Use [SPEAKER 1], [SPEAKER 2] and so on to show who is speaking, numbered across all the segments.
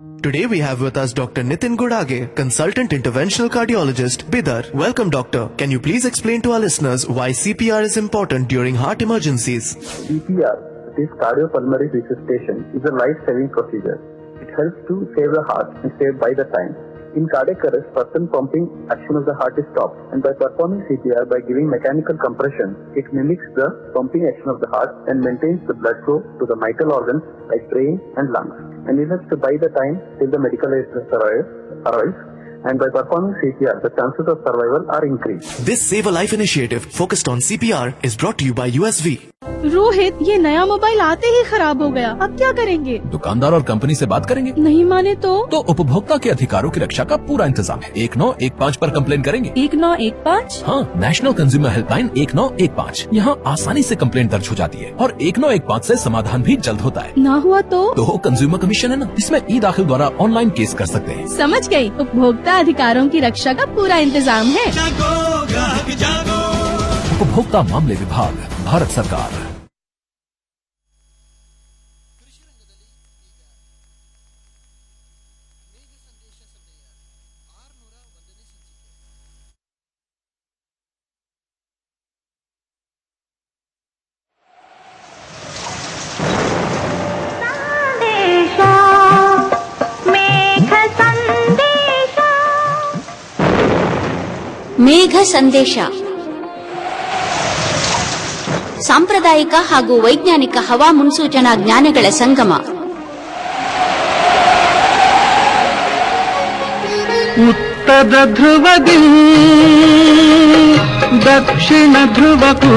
[SPEAKER 1] Today we have with us Dr. Nitin Godage, consultant interventional cardiologist, Bidar. Welcome doctor. Can you please explain to our listeners why CPR is important during heart emergencies?
[SPEAKER 2] CPR, that is cardiopulmonary resuscitation, is a life-saving procedure. It helps to save the heart and save by the time. In cardiac arrest, person pumping as soon as the heart is stopped, and by performing CPR by giving mechanical compression, it mimics the pumping action of the heart and maintains the blood flow to the vital organs like brain and lungs, and it helps to buy the time till the medical assistance arrives. arrives. And by performing CPR, the chances of survival are increased.
[SPEAKER 1] This Save a Life initiative focused on CPR is brought to you by USV.
[SPEAKER 3] Rohit ये नया mobile आते ही खराब हो गया अब क्या करेंगे
[SPEAKER 4] दुकानदार और कंपनी से बात करेंगे
[SPEAKER 3] नहीं माने तो
[SPEAKER 4] तो उपभोक्ता के अधिकारों की रक्षा का पूरा इंतजाम है एक नौ एक पाँच आरोप कम्प्लेन करेंगे
[SPEAKER 3] एक नौ एक पाँच
[SPEAKER 4] हाँ नेशनल कंज्यूमर हेल्पलाइन एक नौ एक पाँच यहाँ आसानी से कंप्लेन दर्ज हो जाती है और एक नौ एक पाँच ऐसी समाधान भी जल्द होता है
[SPEAKER 3] ना हुआ तो
[SPEAKER 4] तो कंज्यूमर कमीशन है ना इसमें ई दाखिल द्वारा ऑनलाइन केस कर सकते हैं
[SPEAKER 3] समझ गई उपभोक्ता अधिकारों की रक्षा का पूरा इंतजाम है
[SPEAKER 4] उपभोक्ता मामले विभाग भारत सरकार
[SPEAKER 5] ಸಂದೇಶ ಮೇಘ ಸಂದೇಶ
[SPEAKER 6] ಮೇಘ ಸಂದೇಶ ಸಾಂಪ್ರದಾಯಿಕ ಹಾಗೂ ವೈಜ್ಞಾನಿಕ ಹವಾ ಮುನ್ಸೂಚನಾ ಜ್ಞಾನಗಳ ಸಂಗಮ
[SPEAKER 7] ಉತ್ತರ ಧ್ರುವದಿ ದಕ್ಷಿಣ ಧ್ರುವಕ್ಕೂ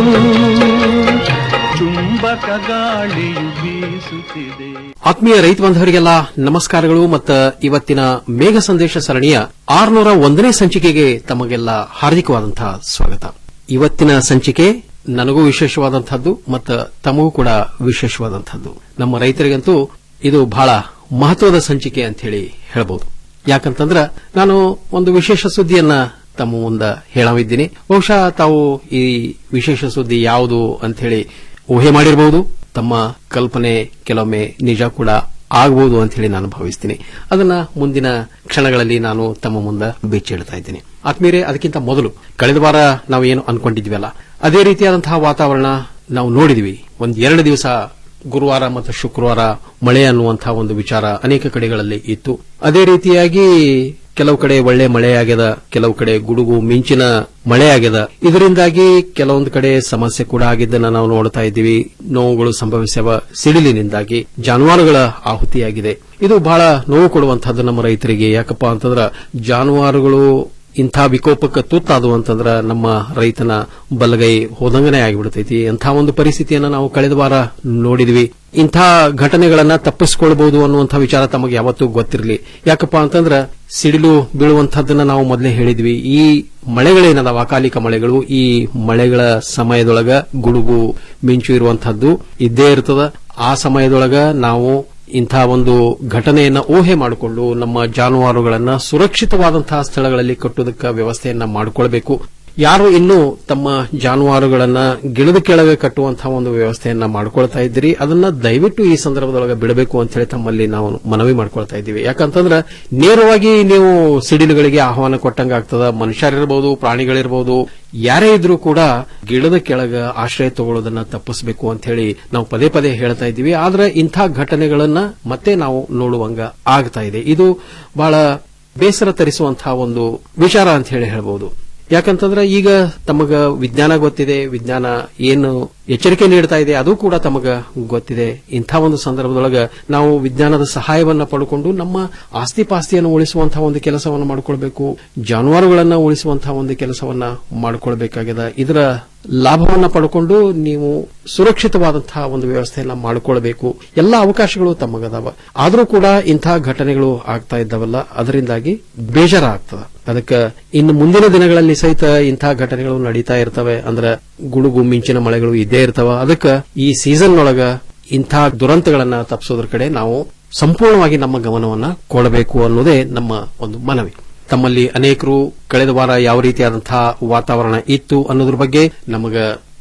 [SPEAKER 7] ಚುಂಬಕ ಗಾಳಿಯು ಬೀಸುತ್ತಿದೆ
[SPEAKER 8] ಆತ್ಮೀಯ ರೈತ ಬಾಂಧವರಿಗೆಲ್ಲ ನಮಸ್ಕಾರಗಳು ಮತ್ತು ಇವತ್ತಿನ ಮೇಘ ಸಂದೇಶ ಸರಣಿಯ ಆರುನೂರ ಒಂದನೇ ಸಂಚಿಕೆಗೆ ತಮಗೆಲ್ಲ ಹಾರ್ದಿಕವಾದಂತಹ ಸ್ವಾಗತ ಇವತ್ತಿನ ಸಂಚಿಕೆ ನನಗೂ ವಿಶೇಷವಾದಂತಹದ್ದು ಮತ್ತು ತಮಗೂ ಕೂಡ ವಿಶೇಷವಾದಂತಹದ್ದು ನಮ್ಮ ರೈತರಿಗಂತೂ ಇದು ಬಹಳ ಮಹತ್ವದ ಸಂಚಿಕೆ ಅಂತ ಹೇಳಿ ಹೇಳಬಹುದು ಯಾಕಂತಂದ್ರ ನಾನು ಒಂದು ವಿಶೇಷ ಸುದ್ದಿಯನ್ನ ತಮ್ಮ ಮುಂದ ಹೇಳವಿದ್ದೀನಿ ಬಹುಶಃ ತಾವು ಈ ವಿಶೇಷ ಸುದ್ದಿ ಯಾವುದು ಅಂತ ಹೇಳಿ ಊಹೆ ಮಾಡಿರಬಹುದು ತಮ್ಮ ಕಲ್ಪನೆ ಕೆಲವೊಮ್ಮೆ ನಿಜ ಕೂಡ ಆಗಬಹುದು ಅಂತ ಹೇಳಿ ನಾನು ಭಾವಿಸ್ತೀನಿ ಅದನ್ನ ಮುಂದಿನ ಕ್ಷಣಗಳಲ್ಲಿ ನಾನು ತಮ್ಮ ಮುಂದೆ ಬಿಚ್ಚಿಡ್ತಾ ಇದ್ದೀನಿ ಆತ್ಮೀಯರೇ ಅದಕ್ಕಿಂತ ಮೊದಲು ಕಳೆದ ವಾರ ನಾವು ಏನು ಅನ್ಕೊಂಡಿದ್ವಲ್ಲ ಅದೇ ರೀತಿಯಾದಂತಹ ವಾತಾವರಣ ನಾವು ನೋಡಿದ್ವಿ ಒಂದ್ ಎರಡು ದಿವಸ ಗುರುವಾರ ಮತ್ತು ಶುಕ್ರವಾರ ಮಳೆ ಅನ್ನುವಂತಹ ಒಂದು ವಿಚಾರ ಅನೇಕ ಕಡೆಗಳಲ್ಲಿ ಇತ್ತು ಅದೇ ರೀತಿಯಾಗಿ ಕೆಲವು ಕಡೆ ಒಳ್ಳೆ ಮಳೆಯಾಗ್ಯದ ಕೆಲವು ಕಡೆ ಗುಡುಗು ಮಿಂಚಿನ ಮಳೆಯಾಗ್ಯದ ಇದರಿಂದಾಗಿ ಕೆಲವೊಂದು ಕಡೆ ಸಮಸ್ಯೆ ಕೂಡ ಆಗಿದ್ದನ್ನ ನಾವು ನೋಡ್ತಾ ಇದ್ದೀವಿ ನೋವುಗಳು ಸಂಭವಿಸುವ ಸಿಡಿಲಿನಿಂದಾಗಿ ಜಾನುವಾರುಗಳ ಆಹುತಿಯಾಗಿದೆ ಇದು ಬಹಳ ನೋವು ಕೊಡುವಂತಹದ್ದು ನಮ್ಮ ರೈತರಿಗೆ ಯಾಕಪ್ಪ ಅಂತಂದ್ರ ಜಾನುವಾರುಗಳು ಇಂಥ ವಿಕೋಪಕ್ಕೆ ತುತ್ತಾದು ಅಂತಂದ್ರ ನಮ್ಮ ರೈತನ ಬಲಗೈ ಹೋದಂಗನೆ ಆಗಿಬಿಡ್ತೈತಿ ಇಂಥ ಒಂದು ಪರಿಸ್ಥಿತಿಯನ್ನ ನಾವು ಕಳೆದ ವಾರ ನೋಡಿದ್ವಿ ಇಂಥ ಘಟನೆಗಳನ್ನ ತಪ್ಪಿಸಿಕೊಳ್ಬಹುದು ಅನ್ನುವಂಥ ವಿಚಾರ ತಮಗೆ ಯಾವತ್ತೂ ಗೊತ್ತಿರಲಿ ಯಾಕಪ್ಪ ಅಂತಂದ್ರ ಸಿಡಿಲು ಬೀಳುವಂತಹದ್ದನ್ನ ನಾವು ಮೊದಲೇ ಹೇಳಿದ್ವಿ ಈ ಮಳೆಗಳೇನದಾವ ಅಕಾಲಿಕ ಮಳೆಗಳು ಈ ಮಳೆಗಳ ಸಮಯದೊಳಗ ಗುಡುಗು ಮಿಂಚು ಇರುವಂತಹದ್ದು ಇದ್ದೇ ಇರ್ತದ ಆ ಸಮಯದೊಳಗ ನಾವು ಇಂಥ ಒಂದು ಘಟನೆಯನ್ನ ಊಹೆ ಮಾಡಿಕೊಂಡು ನಮ್ಮ ಜಾನುವಾರುಗಳನ್ನ ಸುರಕ್ಷಿತವಾದಂತಹ ಸ್ಥಳಗಳಲ್ಲಿ ಕಟ್ಟುವುದಕ್ಕೆ ವ್ಯವಸ್ಥೆಯನ್ನ ಮಾಡಿಕೊಳ್ಬೇಕು ಯಾರು ಇನ್ನೂ ತಮ್ಮ ಜಾನುವಾರುಗಳನ್ನ ಗಿಡದ ಕೆಳಗೆ ಕಟ್ಟುವಂತಹ ಒಂದು ವ್ಯವಸ್ಥೆಯನ್ನ ಮಾಡ್ಕೊಳ್ತಾ ಇದ್ದೀರಿ ಅದನ್ನ ದಯವಿಟ್ಟು ಈ ಸಂದರ್ಭದೊಳಗೆ ಬಿಡಬೇಕು ಅಂತ ಹೇಳಿ ತಮ್ಮಲ್ಲಿ ನಾವು ಮನವಿ ಮಾಡ್ಕೊಳ್ತಾ ಇದ್ದೀವಿ ಯಾಕಂತಂದ್ರೆ ನೇರವಾಗಿ ನೀವು ಸಿಡಿಲುಗಳಿಗೆ ಆಹ್ವಾನ ಕೊಟ್ಟಂಗ ಆಗ್ತದ ಮನುಷ್ಯರಿರಬಹುದು ಪ್ರಾಣಿಗಳಿರಬಹುದು ಯಾರೇ ಇದ್ರೂ ಕೂಡ ಗಿಡದ ಕೆಳಗ ಆಶ್ರಯ ತಗೊಳ್ಳೋದನ್ನ ತಪ್ಪಿಸಬೇಕು ಅಂತ ಹೇಳಿ ನಾವು ಪದೇ ಪದೇ ಹೇಳ್ತಾ ಇದ್ದೀವಿ ಆದ್ರೆ ಇಂಥ ಘಟನೆಗಳನ್ನ ಮತ್ತೆ ನಾವು ನೋಡುವಂಗ ಆಗ್ತಾ ಇದೆ ಇದು ಬಹಳ ಬೇಸರ ತರಿಸುವಂತಹ ಒಂದು ವಿಚಾರ ಅಂತ ಹೇಳಿ ಹೇಳ್ಬಹುದು ಯಾಕಂತಂದ್ರೆ ಈಗ ತಮಗ ವಿಜ್ಞಾನ ಗೊತ್ತಿದೆ ವಿಜ್ಞಾನ ಏನು ಎಚ್ಚರಿಕೆ ನೀಡ್ತಾ ಇದೆ ಅದು ಕೂಡ ತಮಗ ಗೊತ್ತಿದೆ ಇಂಥ ಒಂದು ಸಂದರ್ಭದೊಳಗ ನಾವು ವಿಜ್ಞಾನದ ಸಹಾಯವನ್ನ ಪಡ್ಕೊಂಡು ನಮ್ಮ ಆಸ್ತಿ ಪಾಸ್ತಿಯನ್ನು ಉಳಿಸುವಂತಹ ಒಂದು ಕೆಲಸವನ್ನು ಮಾಡಿಕೊಳ್ಬೇಕು ಜಾನುವಾರುಗಳನ್ನ ಉಳಿಸುವಂತಹ ಒಂದು ಕೆಲಸವನ್ನ ಮಾಡಿಕೊಳ್ಬೇಕಾಗಿದೆ ಇದರ ಲಾಭವನ್ನ ಪಡ್ಕೊಂಡು ನೀವು ಸುರಕ್ಷಿತವಾದಂತಹ ಒಂದು ವ್ಯವಸ್ಥೆಯನ್ನ ಮಾಡಿಕೊಳ್ಬೇಕು ಎಲ್ಲ ಅವಕಾಶಗಳು ತಮಗದಾವ ಆದರೂ ಕೂಡ ಇಂಥ ಘಟನೆಗಳು ಆಗ್ತಾ ಇದ್ದಾವಲ್ಲ ಅದರಿಂದಾಗಿ ಬೇಜಾರ ಆಗ್ತದ ಅದಕ್ಕೆ ಇನ್ನು ಮುಂದಿನ ದಿನಗಳಲ್ಲಿ ಸಹಿತ ಇಂಥ ಘಟನೆಗಳು ನಡೀತಾ ಇರ್ತವೆ ಅಂದ್ರೆ ಗುಡುಗು ಮಿಂಚಿನ ಮಳೆಗಳು ಇದ್ದೇ ಇರ್ತಾವ ಅದಕ್ಕೆ ಈ ಸೀಸನ್ ಒಳಗ ಇಂಥ ದುರಂತಗಳನ್ನ ತಪ್ಪಿಸೋದ್ರ ಕಡೆ ನಾವು ಸಂಪೂರ್ಣವಾಗಿ ನಮ್ಮ ಗಮನವನ್ನ ಕೊಡಬೇಕು ಅನ್ನೋದೇ ನಮ್ಮ ಒಂದು ಮನವಿ ತಮ್ಮಲ್ಲಿ ಅನೇಕರು ಕಳೆದ ವಾರ ಯಾವ ರೀತಿಯಾದಂತಹ ವಾತಾವರಣ ಇತ್ತು ಅನ್ನೋದ್ರ ಬಗ್ಗೆ ನಮಗ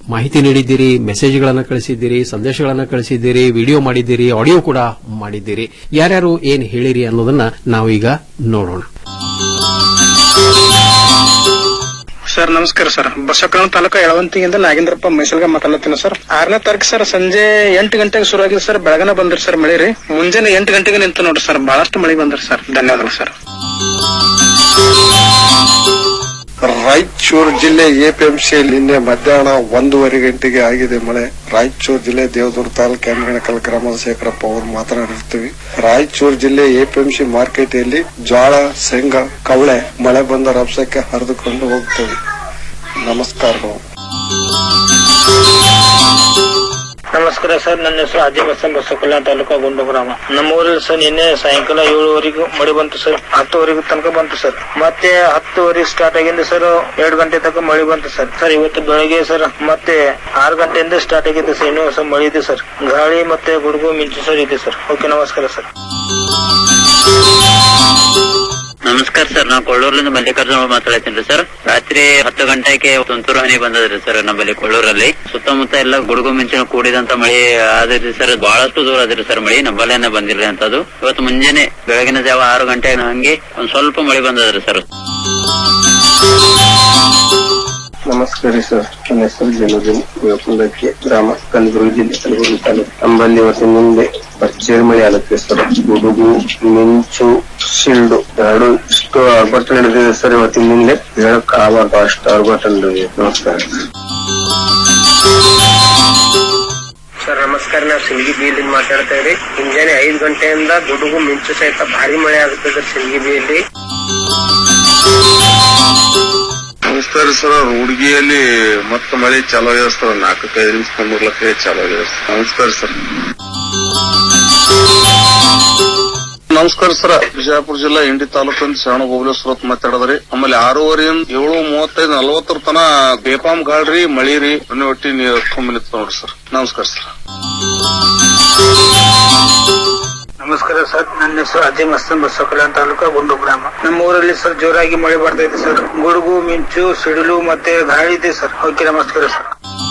[SPEAKER 8] ಮಾಹಿತಿ ನೀಡಿದ್ದೀರಿ ಮೆಸೇಜ್ಗಳನ್ನು ಕಳಿಸಿದ್ದೀರಿ ಸಂದೇಶಗಳನ್ನು ಕಳಿಸಿದ್ದೀರಿ ವಿಡಿಯೋ ಮಾಡಿದ್ದೀರಿ ಆಡಿಯೋ ಕೂಡ ಮಾಡಿದ್ದೀರಿ ಯಾರ್ಯಾರು ಏನ್ ಹೇಳಿರಿ ಅನ್ನೋದನ್ನ ನಾವೀಗ ನೋಡೋಣ
[SPEAKER 9] ಸರ್ ನಮಸ್ಕಾರ ಸರ್ ಬಸವಕರಣ ತಾಲೂಕು ಯಳವಂತಿಯಿಂದ ನಾಗೇಂದ್ರಪ್ಪ ಮೈಸಲ್ಗ ಮಾತಾಡ್ತೀನಿ ಸರ್ ಆರನೇ ತಾರೀಕು ಸರ್ ಸಂಜೆ ಎಂಟು ಗಂಟೆಗೆ ಶುರು ಆಗಿದೆ ಸರ್ ಬೆಳಗನ ಬಂದ್ರಿ ಸರ್ ಮಳಿ ರೀ ಮುಂಜಾನೆ ಎಂಟು ಗಂಟೆಗೆ ನಿಂತು ನೋಡ್ರಿ ಸರ್ ಬಹಳಷ್ಟು ಮಳಿ ಬಂದ್ರಿ ಸರ್ ಧನ್ಯವಾದಗಳು ಸರ್
[SPEAKER 10] ರಾಯಚೂರು ಜಿಲ್ಲೆ ಎಪಿಎಂಸಿಯಲ್ಲಿ ನಿನ್ನೆ ಮಧ್ಯಾಹ್ನ ಒಂದೂವರೆ ಗಂಟೆಗೆ ಆಗಿದೆ ಮಳೆ ರಾಯಚೂರು ಜಿಲ್ಲೆ ದೇವದುರ್ಗ ತಾಲೂಕು ಕೆಂಗಣಕಲ್ ಗ್ರಾಮದ ಶೇಖರಪ್ಪ ಅವರು ಮಾತನಾಡಿರ್ತೀವಿ ರಾಯಚೂರು ಜಿಲ್ಲೆ ಎಪಿಎಂಸಿ ಮಾರ್ಕೆಟಲ್ಲಿ ಜೋಳ ಶೇಂಗಾ ಕವಳೆ ಮಳೆ ಬಂದ ರಭಸಕ್ಕೆ ಹರಿದುಕೊಂಡು ಹೋಗ್ತವೆ ನಮಸ್ಕಾರಗಳು
[SPEAKER 11] ನಮಸ್ಕಾರ ಸರ್ ನನ್ನ ಹೆಸರು ಆದಿ ಬಸನ್ ಬಸವಕಲ್ಯಾಣ ತಾಲೂಕು ಗುಂಡು ಗ್ರಾಮ ನಮ್ಮ ಊರಲ್ಲಿ ಸರ್ ನಿನ್ನೆ ಸಾಯಂಕಾಲ ಏಳುವರೆಗೂ ಮಳೆ ಬಂತು ಸರ್ ಹತ್ತುವರೆಗೂ ತನಕ ಬಂತು ಸರ್ ಮತ್ತೆ ಹತ್ತುವರೆಗೆ ಸ್ಟಾರ್ಟ್ ಆಗಿಂದ ಸರ್ ಎರಡು ಗಂಟೆ ತನಕ ಮಳೆ ಬಂತು ಸರ್ ಸರ್ ಇವತ್ತು ಬೆಳಗ್ಗೆ ಸರ್ ಮತ್ತೆ ಆರು ಗಂಟೆಯಿಂದ ಸ್ಟಾರ್ಟ್ ಆಗಿದೆ ಸರ್ ಇನ್ನೂ ಸರ್ ಮಳೆ ಇದೆ ಸರ್ ಗಾಳಿ ಮತ್ತೆ ಗುಡುಗು ಮಿಂಚು ಸರ್ ಇದೆ ಸರ್ ಓಕೆ ನಮಸ್ಕಾರ ಸರ್
[SPEAKER 12] ನಮಸ್ಕಾರ ಸರ್ ನಾವು ಕೊಳ್ಳೂರಿನಿಂದ ಮಲ್ಲಿಕಾರ್ಜುನ ಅವ್ರು ಮಾತಾಡ್ತೀನಿ ಸರ್ ರಾತ್ರಿ ಹತ್ತು ಗಂಟೆಗೆ ತುಂತುರು ಹನಿ ಬಂದದ್ರಿ ಸರ್ ನಮ್ಮಲ್ಲಿ ಕೊಳ್ಳೂರಲ್ಲಿ ಸುತ್ತಮುತ್ತ ಎಲ್ಲ ಗುಡುಗು ಮಿಂಚಿನ ಕೂಡಿದಂತ ಮಳೆ ಆದ್ರಿ ಸರ್ ಬಹಳಷ್ಟು ದೂರ ಆದ್ರಿ ಸರ್ ಮಳಿ ನಮ್ಮಲ್ಲೇನೆ ಬಂದಿಲ್ರಿ ಅಂತದ್ದು ಇವತ್ತು ಮುಂಜಾನೆ ಬೆಳಗಿನ ಜಾವ ಆರು ಗಂಟೆ ಹಂಗೆ ಒಂದ್ ಸ್ವಲ್ಪ ಮಳೆ ಬಂದದ್ರಿ ಸರ್
[SPEAKER 13] ನಮಸ್ಕಾರ ಸರ್ ನನ್ನ ಹೆಸರು ಜನುದಿನ್ ಗೋಕುಲಕ್ಕೆ ಗ್ರಾಮ ಕಲಬುರಗಿ ಜಿಲ್ಲೆ ಕಲಬುರಗಿ ತಾಲೂಕು ನಮ್ಮಲ್ಲಿ ಇವತ್ತಿನ ಮುಂದೆ ಭರ್ಜರಿ ಮಳೆ ಆಗುತ್ತೆ ಸರ್ ಗುಡುಗು ಮಿಂಚು ಶಿಲ್ಡು ಎರಡು ಇಷ್ಟು ಆರ್ಭಟ ನಡೆದಿದೆ ಸರ್ ಇವತ್ತಿನ ಮುಂದೆ ಹೇಳಕ್ ಆಗಬಾರ್ದು ಅಷ್ಟು ಆರ್ಭಟ ನಡೆದಿದೆ ನಮಸ್ಕಾರ
[SPEAKER 11] ಸರ್ ನಮಸ್ಕಾರ ನಾವು ಸಿಲ್ಗಿ ಬಿಯಲ್ಲಿ ಮಾತಾಡ್ತಾ ಇದ್ರಿ ಮುಂಜಾನೆ ಐದು ಗಂಟೆಯಿಂದ ಗುಡುಗು ಮಿಂಚು ಸಹಿತ ಭಾರಿ ಮಳೆ ಆಗುತ್ತದೆ ಸಿಲ್ಗಿ ಬಿಯಲ್ಲಿ
[SPEAKER 10] ನಮಸ್ಕಾರ ಸರ್ ಹುಡುಗಿಯಲ್ಲಿ ಮತ್ತೆ ಮಳೆ ಚಾಲೂ ಆಗಿದೆ ಸರ್ ನಾಲ್ಕೈದು ನಿಮಿಷ ಮೂರ್ ಲಕ್ಷ ಚಾಲೂ ಆಗಿದೆ ಸರ್ ನಮಸ್ಕಾರ ಸರ್ ನಮಸ್ಕಾರ ಸರ್ ಬಿಜಾಪುರ ಜಿಲ್ಲಾ ಇಂಡಿ ತಾಲೂಕಿನ ಶರಣ ಗೋಬಲೇಶ್ವರ ಅಂತ ಮಾತಾಡದ್ರಿ ಆಮೇಲೆ ಆರೂವರೆಯಿಂದ ಏಳು ಮೂವತ್ತೈದು ನಲವತ್ತರ ತನ ಬೇಪಾಮ್ ಗಾಳ್ರಿ ಮಳಿ ರೀ ಮನೆ ಒಟ್ಟಿ ನೀರು ತುಂಬ ನಿಂತ ನೋಡ್ರಿ ಸರ್ ನಮಸ್ಕಾರ ಸರ್
[SPEAKER 11] ನಮಸ್ಕಾರ ಸರ್ ನನ್ನ ಹೆಸರು ಅಜಯ್ ಮಸ್ತನ್ ಬಸವಕಲ್ಯಾಣ ತಾಲೂಕು ಗುಂಡು ಗ್ರಾಮ ನಮ್ಮ ಊರಲ್ಲಿ ಸರ್ ಜೋರಾಗಿ ಮಳೆ ಬರ್ತಾ ಇದೆ ಸರ್ ಗುಡುಗು ಮಿಂಚು ಸಿಡಿಲು ಮತ್ತೆ ಗಾಳಿ ಇದೆ ಸರ್ ಓಕೆ ನಮಸ್ಕಾರ ಸರ್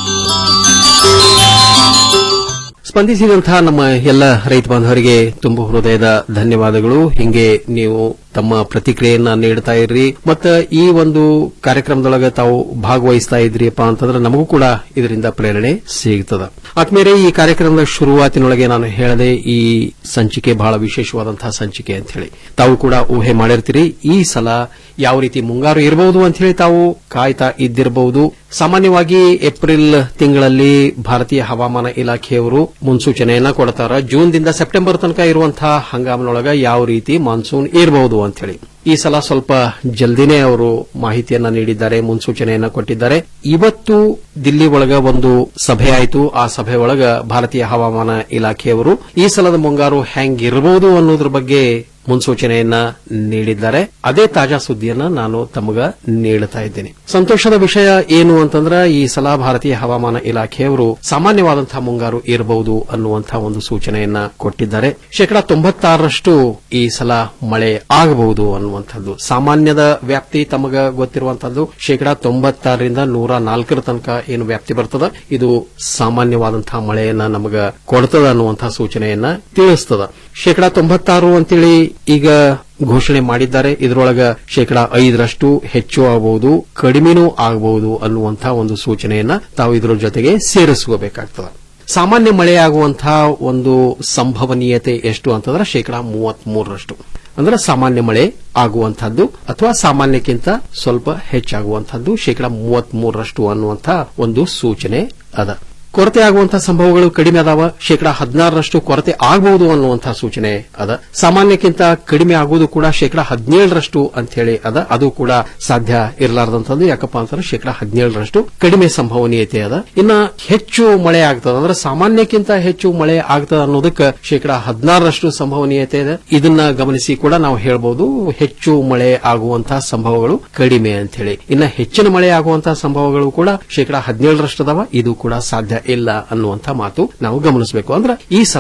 [SPEAKER 8] ಸ್ಪಂದಿಸಿದಂತಹ ನಮ್ಮ ಎಲ್ಲ ರೈತ ಬಾಂಧವರಿಗೆ ತುಂಬ ಹೃದಯದ ಧನ್ಯವಾದಗಳು ಹಿಂಗೆ ನೀವು ತಮ್ಮ ಪ್ರತಿಕ್ರಿಯೆಯನ್ನ ನೀಡ್ತಾ ಇರ್ರಿ ಮತ್ತ ಈ ಒಂದು ಕಾರ್ಯಕ್ರಮದೊಳಗೆ ತಾವು ಭಾಗವಹಿಸ್ತಾ ಇದ್ರಿಯಪ್ಪ ಅಂತಂದ್ರೆ ನಮಗೂ ಕೂಡ ಇದರಿಂದ ಪ್ರೇರಣೆ ಸಿಗ್ತದ ಆತ್ಮೇಲೆ ಈ ಕಾರ್ಯಕ್ರಮದ ಶುರುವಾತಿನೊಳಗೆ ನಾನು ಹೇಳದೆ ಈ ಸಂಚಿಕೆ ಬಹಳ ವಿಶೇಷವಾದಂತಹ ಸಂಚಿಕೆ ಅಂತ ಹೇಳಿ ತಾವು ಕೂಡ ಊಹೆ ಮಾಡಿರ್ತೀರಿ ಈ ಸಲ ಯಾವ ರೀತಿ ಮುಂಗಾರು ಇರಬಹುದು ಅಂತ ಹೇಳಿ ತಾವು ಕಾಯ್ತಾ ಇದ್ದಿರಬಹುದು ಸಾಮಾನ್ಯವಾಗಿ ಏಪ್ರಿಲ್ ತಿಂಗಳಲ್ಲಿ ಭಾರತೀಯ ಹವಾಮಾನ ಇಲಾಖೆಯವರು ಮುನ್ಸೂಚನೆಯನ್ನ ಕೊಡ್ತಾರ ಜೂನ್ ದಿಂದ ಸೆಪ್ಟೆಂಬರ್ ತನಕ ಇರುವಂತಹ ಹಂಗಾಮಿನೊಳಗ ಯಾವ ರೀತಿ ಮಾನ್ಸೂನ್ ಇರಬಹುದು ಅಂತ ಹೇಳಿ ಈ ಸಲ ಸ್ವಲ್ಪ ಜಲ್ದಿನೇ ಅವರು ಮಾಹಿತಿಯನ್ನ ನೀಡಿದ್ದಾರೆ ಮುನ್ಸೂಚನೆಯನ್ನ ಕೊಟ್ಟಿದ್ದಾರೆ ಇವತ್ತು ದಿಲ್ಲಿ ಒಳಗ ಒಂದು ಸಭೆ ಆಯಿತು ಆ ಸಭೆ ಒಳಗ ಭಾರತೀಯ ಹವಾಮಾನ ಇಲಾಖೆಯವರು ಈ ಸಲದ ಮುಂಗಾರು ಹೆಂಗಿರಬಹುದು ಅನ್ನೋದ್ರ ಬಗ್ಗೆ ಮುನ್ಸೂಚನೆಯನ್ನ ನೀಡಿದ್ದಾರೆ ಅದೇ ತಾಜಾ ಸುದ್ದಿಯನ್ನ ನಾನು ತಮಗ ನೀಡುತ್ತಾ ಇದ್ದೇನೆ ಸಂತೋಷದ ವಿಷಯ ಏನು ಅಂತಂದ್ರೆ ಈ ಸಲ ಭಾರತೀಯ ಹವಾಮಾನ ಇಲಾಖೆಯವರು ಸಾಮಾನ್ಯವಾದಂತಹ ಮುಂಗಾರು ಇರಬಹುದು ಅನ್ನುವಂತಹ ಒಂದು ಸೂಚನೆಯನ್ನ ಕೊಟ್ಟಿದ್ದಾರೆ ಶೇಕಡಾ ತೊಂಬತ್ತಾರರಷ್ಟು ಈ ಸಲ ಮಳೆ ಆಗಬಹುದು ಅನ್ನುವಂಥದ್ದು ಸಾಮಾನ್ಯದ ವ್ಯಾಪ್ತಿ ತಮಗ ಗೊತ್ತಿರುವಂತಹದ್ದು ಶೇಕಡಾ ತೊಂಬತ್ತಾರರಿಂದ ನೂರ ನಾಲ್ಕರ ತನಕ ಏನು ವ್ಯಾಪ್ತಿ ಬರ್ತದ ಇದು ಸಾಮಾನ್ಯವಾದಂತಹ ಮಳೆಯನ್ನ ನಮಗ ಕೊಡ್ತದ ಅನ್ನುವಂತಹ ಸೂಚನೆಯನ್ನ ತಿಳಿಸ್ತದ ಶೇಕಡಾ ತೊಂಬತ್ತಾರು ಅಂತೇಳಿ ಈಗ ಘೋಷಣೆ ಮಾಡಿದ್ದಾರೆ ಇದರೊಳಗ ಶೇಕಡಾ ಐದರಷ್ಟು ಹೆಚ್ಚು ಆಗಬಹುದು ಕಡಿಮೆನೂ ಆಗಬಹುದು ಅನ್ನುವಂತಹ ಒಂದು ಸೂಚನೆಯನ್ನ ತಾವು ಇದರ ಜೊತೆಗೆ ಸೇರಿಸ್ಕೋಬೇಕಾಗ್ತದೆ ಸಾಮಾನ್ಯ ಮಳೆಯಾಗುವಂತಹ ಒಂದು ಸಂಭವನೀಯತೆ ಎಷ್ಟು ಅಂತಂದ್ರೆ ಶೇಕಡಾ ಮೂವತ್ಮೂರರಷ್ಟು ಅಂದ್ರೆ ಸಾಮಾನ್ಯ ಮಳೆ ಆಗುವಂತಹದ್ದು ಅಥವಾ ಸಾಮಾನ್ಯಕ್ಕಿಂತ ಸ್ವಲ್ಪ ಹೆಚ್ಚಾಗುವಂತಹದ್ದು ಶೇಕಡಾ ಮೂವತ್ಮೂರರಷ್ಟು ಅನ್ನುವಂತಹ ಒಂದು ಸೂಚನೆ ಅದ ಕೊರತೆ ಆಗುವಂತಹ ಸಂಭವಗಳು ಕಡಿಮೆ ಅದಾವ ಶೇಕಡಾ ಹದಿನಾರರಷ್ಟು ಕೊರತೆ ಆಗಬಹುದು ಅನ್ನುವಂತಹ ಸೂಚನೆ ಅದ ಸಾಮಾನ್ಯಕ್ಕಿಂತ ಕಡಿಮೆ ಆಗುವುದು ಕೂಡ ಶೇಕಡಾ ಹದಿನೇಳರಷ್ಟು ಅಂತ ಹೇಳಿ ಅದ ಅದು ಕೂಡ ಸಾಧ್ಯ ಇರಲಾರದಂತದ್ದು ಯಾಕಪ್ಪ ಅಂತಂದ್ರೆ ಶೇಕಡಾ ಹದಿನೇಳರಷ್ಟು ಕಡಿಮೆ ಸಂಭವನೀಯತೆ ಅದ ಇನ್ನ ಹೆಚ್ಚು ಮಳೆ ಆಗ್ತದ ಅಂದ್ರೆ ಸಾಮಾನ್ಯಕ್ಕಿಂತ ಹೆಚ್ಚು ಮಳೆ ಆಗ್ತದ ಅನ್ನೋದಕ್ಕೆ ಶೇಕಡಾ ಹದಿನಾರರಷ್ಟು ಸಂಭವನೀಯತೆ ಇದೆ ಇದನ್ನ ಗಮನಿಸಿ ಕೂಡ ನಾವು ಹೇಳ್ಬೋದು ಹೆಚ್ಚು ಮಳೆ ಆಗುವಂತಹ ಸಂಭವಗಳು ಕಡಿಮೆ ಅಂತ ಹೇಳಿ ಇನ್ನ ಹೆಚ್ಚಿನ ಮಳೆ ಆಗುವಂತಹ ಸಂಭವಗಳು ಕೂಡ ಶೇಕಡಾ ಹದಿನೇಳರಷ್ಟು ಅದಾವ ಇದು ಕೂಡ ಸಾಧ್ಯ ಇಲ್ಲ ಅನ್ನುವಂಥ ಮಾತು ನಾವು ಗಮನಿಸಬೇಕು ಅಂದ್ರೆ ಈ ಸಲ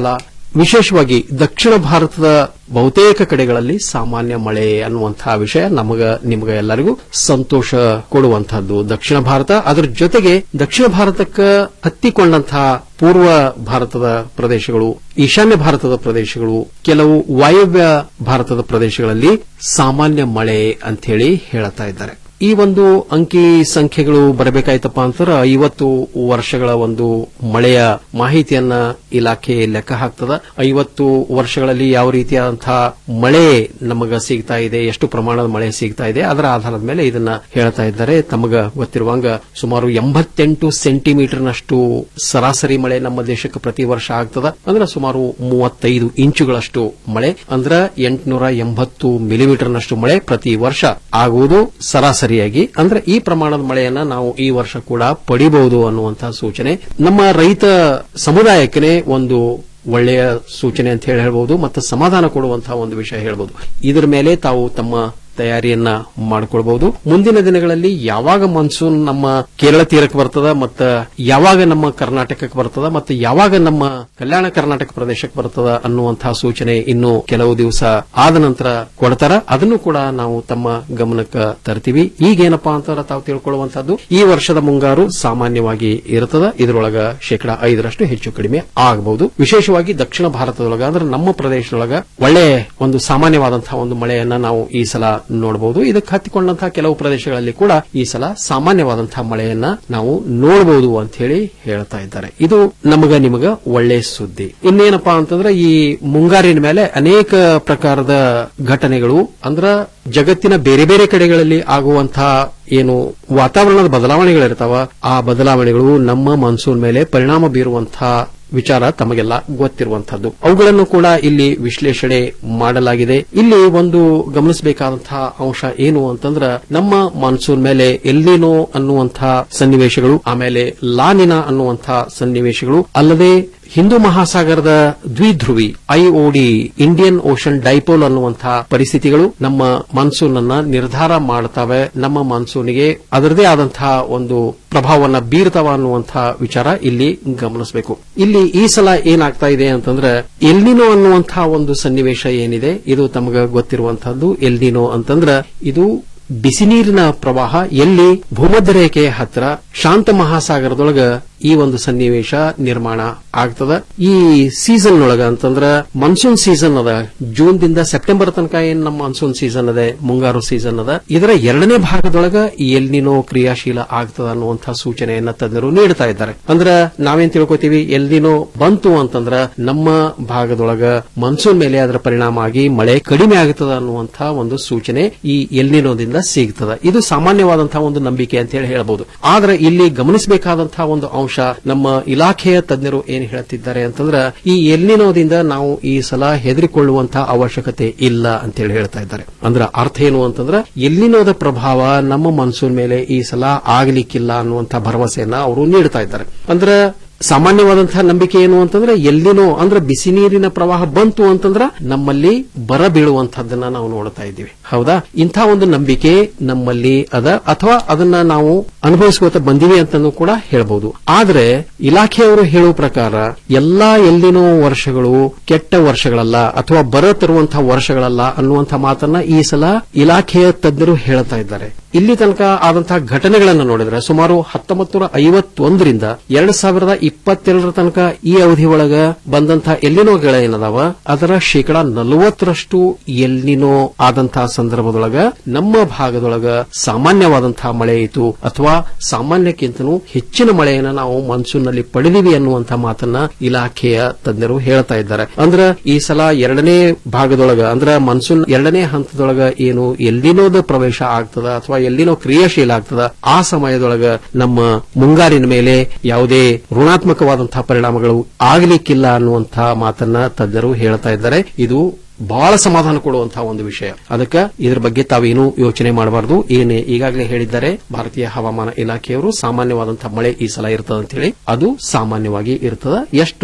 [SPEAKER 8] ವಿಶೇಷವಾಗಿ ದಕ್ಷಿಣ ಭಾರತದ ಬಹುತೇಕ ಕಡೆಗಳಲ್ಲಿ ಸಾಮಾನ್ಯ ಮಳೆ ಅನ್ನುವಂತಹ ವಿಷಯ ನಮಗ ನಿಮಗ ಎಲ್ಲರಿಗೂ ಸಂತೋಷ ಕೊಡುವಂತಹದ್ದು ದಕ್ಷಿಣ ಭಾರತ ಅದರ ಜೊತೆಗೆ ದಕ್ಷಿಣ ಭಾರತಕ್ಕೆ ಹತ್ತಿಕೊಂಡಂತಹ ಪೂರ್ವ ಭಾರತದ ಪ್ರದೇಶಗಳು ಈಶಾನ್ಯ ಭಾರತದ ಪ್ರದೇಶಗಳು ಕೆಲವು ವಾಯವ್ಯ ಭಾರತದ ಪ್ರದೇಶಗಳಲ್ಲಿ ಸಾಮಾನ್ಯ ಮಳೆ ಅಂತ ಹೇಳಿ ಹೇಳುತ್ತಾ ಇದ್ದಾರೆ ಈ ಒಂದು ಅಂಕಿ ಸಂಖ್ಯೆಗಳು ಬರಬೇಕಾಯ್ತಪ್ಪ ಅಂತರ ಐವತ್ತು ವರ್ಷಗಳ ಒಂದು ಮಳೆಯ ಮಾಹಿತಿಯನ್ನ ಇಲಾಖೆ ಲೆಕ್ಕ ಹಾಕ್ತದ ಐವತ್ತು ವರ್ಷಗಳಲ್ಲಿ ಯಾವ ರೀತಿಯಾದಂತಹ ಮಳೆ ನಮಗ ಸಿಗ್ತಾ ಇದೆ ಎಷ್ಟು ಪ್ರಮಾಣದ ಮಳೆ ಸಿಗ್ತಾ ಇದೆ ಅದರ ಆಧಾರದ ಮೇಲೆ ಇದನ್ನ ಹೇಳ್ತಾ ಇದ್ದಾರೆ ತಮಗ ಗೊತ್ತಿರುವಂಗ ಸುಮಾರು ಎಂಬತ್ತೆಂಟು ಸೆಂಟಿಮೀಟರ್ನಷ್ಟು ಸರಾಸರಿ ಮಳೆ ನಮ್ಮ ದೇಶಕ್ಕೆ ಪ್ರತಿ ವರ್ಷ ಆಗ್ತದ ಅಂದ್ರೆ ಸುಮಾರು ಮೂವತ್ತೈದು ಇಂಚುಗಳಷ್ಟು ಮಳೆ ಅಂದ್ರೆ ಎಂಟುನೂರ ಎಂಬತ್ತು ಮಿಲಿಮೀಟರ್ನಷ್ಟು ಮಳೆ ಪ್ರತಿ ವರ್ಷ ಆಗುವುದು ಸರಾಸರಿಯಾಗಿ ಅಂದ್ರೆ ಈ ಪ್ರಮಾಣದ ಮಳೆಯನ್ನ ನಾವು ಈ ವರ್ಷ ಕೂಡ ಪಡಿಬಹುದು ಅನ್ನುವಂತಹ ಸೂಚನೆ ನಮ್ಮ ರೈತ ಸಮುದಾಯಕ್ಕೆ ಒಂದು ಒಳ್ಳೆಯ ಸೂಚನೆ ಅಂತ ಹೇಳಿ ಹೇಳ್ಬಹುದು ಮತ್ತು ಸಮಾಧಾನ ಕೊಡುವಂತಹ ಒಂದು ವಿಷಯ ಹೇಳ್ಬಹುದು ಇದರ ಮೇಲೆ ತಾವು ತಮ್ಮ ತಯಾರಿಯನ್ನ ಮಾಡಿಕೊಳ್ಬಹುದು ಮುಂದಿನ ದಿನಗಳಲ್ಲಿ ಯಾವಾಗ ಮಾನ್ಸೂನ್ ನಮ್ಮ ಕೇರಳ ತೀರಕ್ಕೆ ಬರ್ತದ ಮತ್ತು ಯಾವಾಗ ನಮ್ಮ ಕರ್ನಾಟಕಕ್ಕೆ ಬರ್ತದ ಮತ್ತು ಯಾವಾಗ ನಮ್ಮ ಕಲ್ಯಾಣ ಕರ್ನಾಟಕ ಪ್ರದೇಶಕ್ಕೆ ಬರ್ತದ ಅನ್ನುವಂತಹ ಸೂಚನೆ ಇನ್ನು ಕೆಲವು ದಿವಸ ಆದ ನಂತರ ಕೊಡ್ತಾರ ಅದನ್ನು ಕೂಡ ನಾವು ತಮ್ಮ ಗಮನಕ್ಕೆ ತರ್ತೀವಿ ಈಗೇನಪ್ಪಾ ಅಂತ ತಾವು ತಿಳ್ಕೊಳ್ಳುವಂತಹದ್ದು ಈ ವರ್ಷದ ಮುಂಗಾರು ಸಾಮಾನ್ಯವಾಗಿ ಇರ್ತದ ಇದರೊಳಗ ಶೇಕಡಾ ಐದರಷ್ಟು ಹೆಚ್ಚು ಕಡಿಮೆ ಆಗಬಹುದು ವಿಶೇಷವಾಗಿ ದಕ್ಷಿಣ ಭಾರತದೊಳಗ ಅಂದ್ರೆ ನಮ್ಮ ಪ್ರದೇಶದೊಳಗ ಒಳ್ಳೆ ಒಂದು ಸಾಮಾನ್ಯವಾದಂತಹ ಒಂದು ಮಳೆಯನ್ನ ನಾವು ಈ ಸಲ ನೋಡಬಹುದು ಇದಕ್ಕೆ ಹತ್ತಿಕೊಂಡಂತಹ ಕೆಲವು ಪ್ರದೇಶಗಳಲ್ಲಿ ಕೂಡ ಈ ಸಲ ಸಾಮಾನ್ಯವಾದಂತಹ ಮಳೆಯನ್ನ ನಾವು ನೋಡಬಹುದು ಅಂತ ಹೇಳಿ ಹೇಳ್ತಾ ಇದ್ದಾರೆ ಇದು ನಮಗ ನಿಮಗ ಒಳ್ಳೆ ಸುದ್ದಿ ಇನ್ನೇನಪ್ಪಾ ಅಂತಂದ್ರೆ ಈ ಮುಂಗಾರಿನ ಮೇಲೆ ಅನೇಕ ಪ್ರಕಾರದ ಘಟನೆಗಳು ಅಂದ್ರ ಜಗತ್ತಿನ ಬೇರೆ ಬೇರೆ ಕಡೆಗಳಲ್ಲಿ ಆಗುವಂತಹ ಏನು ವಾತಾವರಣದ ಬದಲಾವಣೆಗಳಿರ್ತಾವ ಆ ಬದಲಾವಣೆಗಳು ನಮ್ಮ ಮಾನ್ಸೂನ್ ಮೇಲೆ ಪರಿಣಾಮ ಬೀರುವಂತಹ ವಿಚಾರ ತಮಗೆಲ್ಲ ಗೊತ್ತಿರುವಂತಹದ್ದು ಅವುಗಳನ್ನು ಕೂಡ ಇಲ್ಲಿ ವಿಶ್ಲೇಷಣೆ ಮಾಡಲಾಗಿದೆ ಇಲ್ಲಿ ಒಂದು ಗಮನಿಸಬೇಕಾದಂತಹ ಅಂಶ ಏನು ಅಂತಂದ್ರ ನಮ್ಮ ಮಾನ್ಸೂನ್ ಮೇಲೆ ಎಲ್ಲಿನೋ ಅನ್ನುವಂತಹ ಸನ್ನಿವೇಶಗಳು ಆಮೇಲೆ ಲಾನಿನ ಅನ್ನುವಂತಹ ಸನ್ನಿವೇಶಗಳು ಅಲ್ಲದೆ ಹಿಂದೂ ಮಹಾಸಾಗರದ ದ್ವಿಧ್ರುವಿ ಐಒಡಿ ಇಂಡಿಯನ್ ಓಷನ್ ಡೈಪೋಲ್ ಅನ್ನುವಂತಹ ಪರಿಸ್ಥಿತಿಗಳು ನಮ್ಮ ಮಾನ್ಸೂನ್ ಅನ್ನ ನಿರ್ಧಾರ ಮಾಡ್ತವೆ ನಮ್ಮ ಮಾನ್ಸೂನ್ಗೆ ಅದರದೇ ಆದಂತಹ ಒಂದು ಪ್ರಭಾವವನ್ನ ಬೀರ್ತಾವ ಅನ್ನುವಂತಹ ವಿಚಾರ ಇಲ್ಲಿ ಗಮನಿಸಬೇಕು ಇಲ್ಲಿ ಈ ಸಲ ಏನಾಗ್ತಾ ಇದೆ ಅಂತಂದ್ರೆ ಎಲ್ನಿನೋ ಅನ್ನುವಂತಹ ಒಂದು ಸನ್ನಿವೇಶ ಏನಿದೆ ಇದು ತಮಗ ಗೊತ್ತಿರುವಂತಹದ್ದು ಎಲ್ನಿನೋ ಅಂತಂದ್ರ ಇದು ಬಿಸಿ ನೀರಿನ ಪ್ರವಾಹ ಎಲ್ಲಿ ಭೂಮಧ್ಯ ರೇಖೆಯ ಹತ್ರ ಶಾಂತ ಮಹಾಸಾಗರದೊಳಗ ಈ ಒಂದು ಸನ್ನಿವೇಶ ನಿರ್ಮಾಣ ಆಗ್ತದ ಈ ಸೀಸನ್ ಒಳಗ ಅಂತಂದ್ರ ಮಾನ್ಸೂನ್ ಸೀಸನ್ ಅದ ಜೂನ್ ದಿಂದ ಸೆಪ್ಟೆಂಬರ್ ತನಕ ಏನ್ ನಮ್ಮ ಮಾನ್ಸೂನ್ ಸೀಸನ್ ಅದ ಮುಂಗಾರು ಸೀಸನ್ ಅದ ಇದರ ಎರಡನೇ ಭಾಗದೊಳಗ ಈ ಎಲ್ನಿನೋ ಕ್ರಿಯಾಶೀಲ ಆಗ್ತದ ಅನ್ನುವಂತಹ ಸೂಚನೆಯನ್ನ ತಜ್ಞರು ನೀಡ್ತಾ ಇದ್ದಾರೆ ಅಂದ್ರ ನಾವೇನ್ ತಿಳ್ಕೊತೀವಿ ಎಲ್ನಿನೋ ಬಂತು ಅಂತಂದ್ರ ನಮ್ಮ ಭಾಗದೊಳಗ ಮಾನ್ಸೂನ್ ಮೇಲೆ ಅದರ ಪರಿಣಾಮ ಆಗಿ ಮಳೆ ಕಡಿಮೆ ಆಗುತ್ತದೆ ಅನ್ನುವಂತಹ ಒಂದು ಸೂಚನೆ ಈ ಎಲ್ನಿನೋದಿಂದ ಸಿಗ್ತದ ಇದು ಸಾಮಾನ್ಯವಾದಂತಹ ಒಂದು ನಂಬಿಕೆ ಅಂತ ಹೇಳಿ ಹೇಳಬಹುದು ಆದ್ರೆ ಇಲ್ಲಿ ಗಮನಿಸಬೇಕಾದಂತಹ ಒಂದು ಅಂಶ ನಮ್ಮ ಇಲಾಖೆಯ ತಜ್ಞರು ಏನ್ ಹೇಳ್ತಿದ್ದಾರೆ ಅಂತಂದ್ರ ಈ ಎಲ್ಲಿನೋದಿಂದ ನಾವು ಈ ಸಲ ಹೆದರಿಕೊಳ್ಳುವಂತಹ ಅವಶ್ಯಕತೆ ಇಲ್ಲ ಅಂತ ಹೇಳಿ ಹೇಳ್ತಾ ಇದ್ದಾರೆ ಅಂದ್ರ ಅರ್ಥ ಏನು ಅಂತಂದ್ರ ಎಲ್ಲಿನೋದ ಪ್ರಭಾವ ನಮ್ಮ ಮನ್ಸೂನ್ ಮೇಲೆ ಈ ಸಲ ಆಗ್ಲಿಕ್ಕಿಲ್ಲ ಅನ್ನುವಂತಹ ಭರವಸೆಯನ್ನ ಅವರು ನೀಡ್ತಾ ಇದ್ದಾರೆ ಅಂದ್ರ ಸಾಮಾನ್ಯವಾದಂತಹ ನಂಬಿಕೆ ಏನು ಅಂತಂದ್ರೆ ಎಲ್ಲಿನೋ ಅಂದ್ರೆ ಬಿಸಿ ನೀರಿನ ಪ್ರವಾಹ ಬಂತು ಅಂತಂದ್ರ ನಮ್ಮಲ್ಲಿ ಬರ ಬೀಳುವಂತಹದ್ದನ್ನ ನಾವು ನೋಡ್ತಾ ಇದ್ದೀವಿ ಹೌದಾ ಇಂಥ ಒಂದು ನಂಬಿಕೆ ನಮ್ಮಲ್ಲಿ ಅದ ಅಥವಾ ಅದನ್ನ ನಾವು ಅನುಭವಿಸ್ಕೋತ ಬಂದಿವಿ ಅಂತನೂ ಕೂಡ ಹೇಳಬಹುದು ಆದ್ರೆ ಇಲಾಖೆಯವರು ಹೇಳುವ ಪ್ರಕಾರ ಎಲ್ಲಾ ಎಲ್ಲಿನೋ ವರ್ಷಗಳು ಕೆಟ್ಟ ವರ್ಷಗಳಲ್ಲ ಅಥವಾ ಬರ ತರುವಂತಹ ವರ್ಷಗಳಲ್ಲ ಅನ್ನುವಂತಹ ಮಾತನ್ನ ಈ ಸಲ ಇಲಾಖೆಯ ತಜ್ಞರು ಹೇಳ್ತಾ ಇದ್ದಾರೆ ಇಲ್ಲಿ ತನಕ ಆದಂತಹ ಘಟನೆಗಳನ್ನು ನೋಡಿದ್ರೆ ಸುಮಾರು ಹತ್ತೊಂಬತ್ತು ನೂರ ಐವತ್ತೊಂದರಿಂದ ಎರಡ್ ಸಾವಿರದ ಇಪ್ಪತ್ತೆರಡರ ತನಕ ಈ ಅವಧಿ ಒಳಗ ಬಂದಂತಹ ಎಲ್ಲಿನೋಗಳ ಏನದಾವ ಅದರ ಶೇಕಡಾ ನಲವತ್ತರಷ್ಟು ಎಲ್ಲಿನೋ ಆದಂತಹ ಸಂದರ್ಭದೊಳಗ ನಮ್ಮ ಭಾಗದೊಳಗ ಸಾಮಾನ್ಯವಾದಂತಹ ಮಳೆ ಇತ್ತು ಅಥವಾ ಸಾಮಾನ್ಯಕ್ಕಿಂತನೂ ಹೆಚ್ಚಿನ ಮಳೆಯನ್ನ ನಾವು ಮಾನ್ಸೂನ್ ನಲ್ಲಿ ಪಡೆದಿವಿ ಅನ್ನುವಂತಹ ಮಾತನ್ನ ಇಲಾಖೆಯ ತಜ್ಞರು ಹೇಳ್ತಾ ಇದ್ದಾರೆ ಅಂದ್ರ ಈ ಸಲ ಎರಡನೇ ಭಾಗದೊಳಗ ಅಂದ್ರ ಮಾನ್ಸೂನ್ ಎರಡನೇ ಹಂತದೊಳಗ ಏನು ಎಲ್ಲಿನೋದ ಪ್ರವೇಶ ಆಗ್ತದ ಅಥವಾ ಎಲ್ಲಿನೋ ಕ್ರಿಯಾಶೀಲ ಆಗ್ತದ ಆ ಸಮಯದೊಳಗ ನಮ್ಮ ಮುಂಗಾರಿನ ಮೇಲೆ ಯಾವುದೇ ಋಣಾತ್ಮಕವಾದಂತಹ ಪರಿಣಾಮಗಳು ಆಗಲಿಕ್ಕಿಲ್ಲ ಅನ್ನುವಂತಹ ಮಾತನ್ನ ತಜ್ಞರು ಹೇಳ್ತಾ ಇದ್ದಾರೆ ಇದು ಬಹಳ ಸಮಾಧಾನ ಕೊಡುವಂತಹ ಒಂದು ವಿಷಯ ಅದಕ್ಕೆ ಇದರ ಬಗ್ಗೆ ತಾವೇನು ಯೋಚನೆ ಮಾಡಬಾರದು ಏನೇ ಈಗಾಗಲೇ ಹೇಳಿದ್ದಾರೆ ಭಾರತೀಯ ಹವಾಮಾನ ಇಲಾಖೆಯವರು ಸಾಮಾನ್ಯವಾದಂತಹ ಮಳೆ ಈ ಸಲ ಇರ್ತದ ಅಂತ ಹೇಳಿ ಅದು ಸಾಮಾನ್ಯವಾಗಿ ಇರ್ತದ ಎಷ್ಟು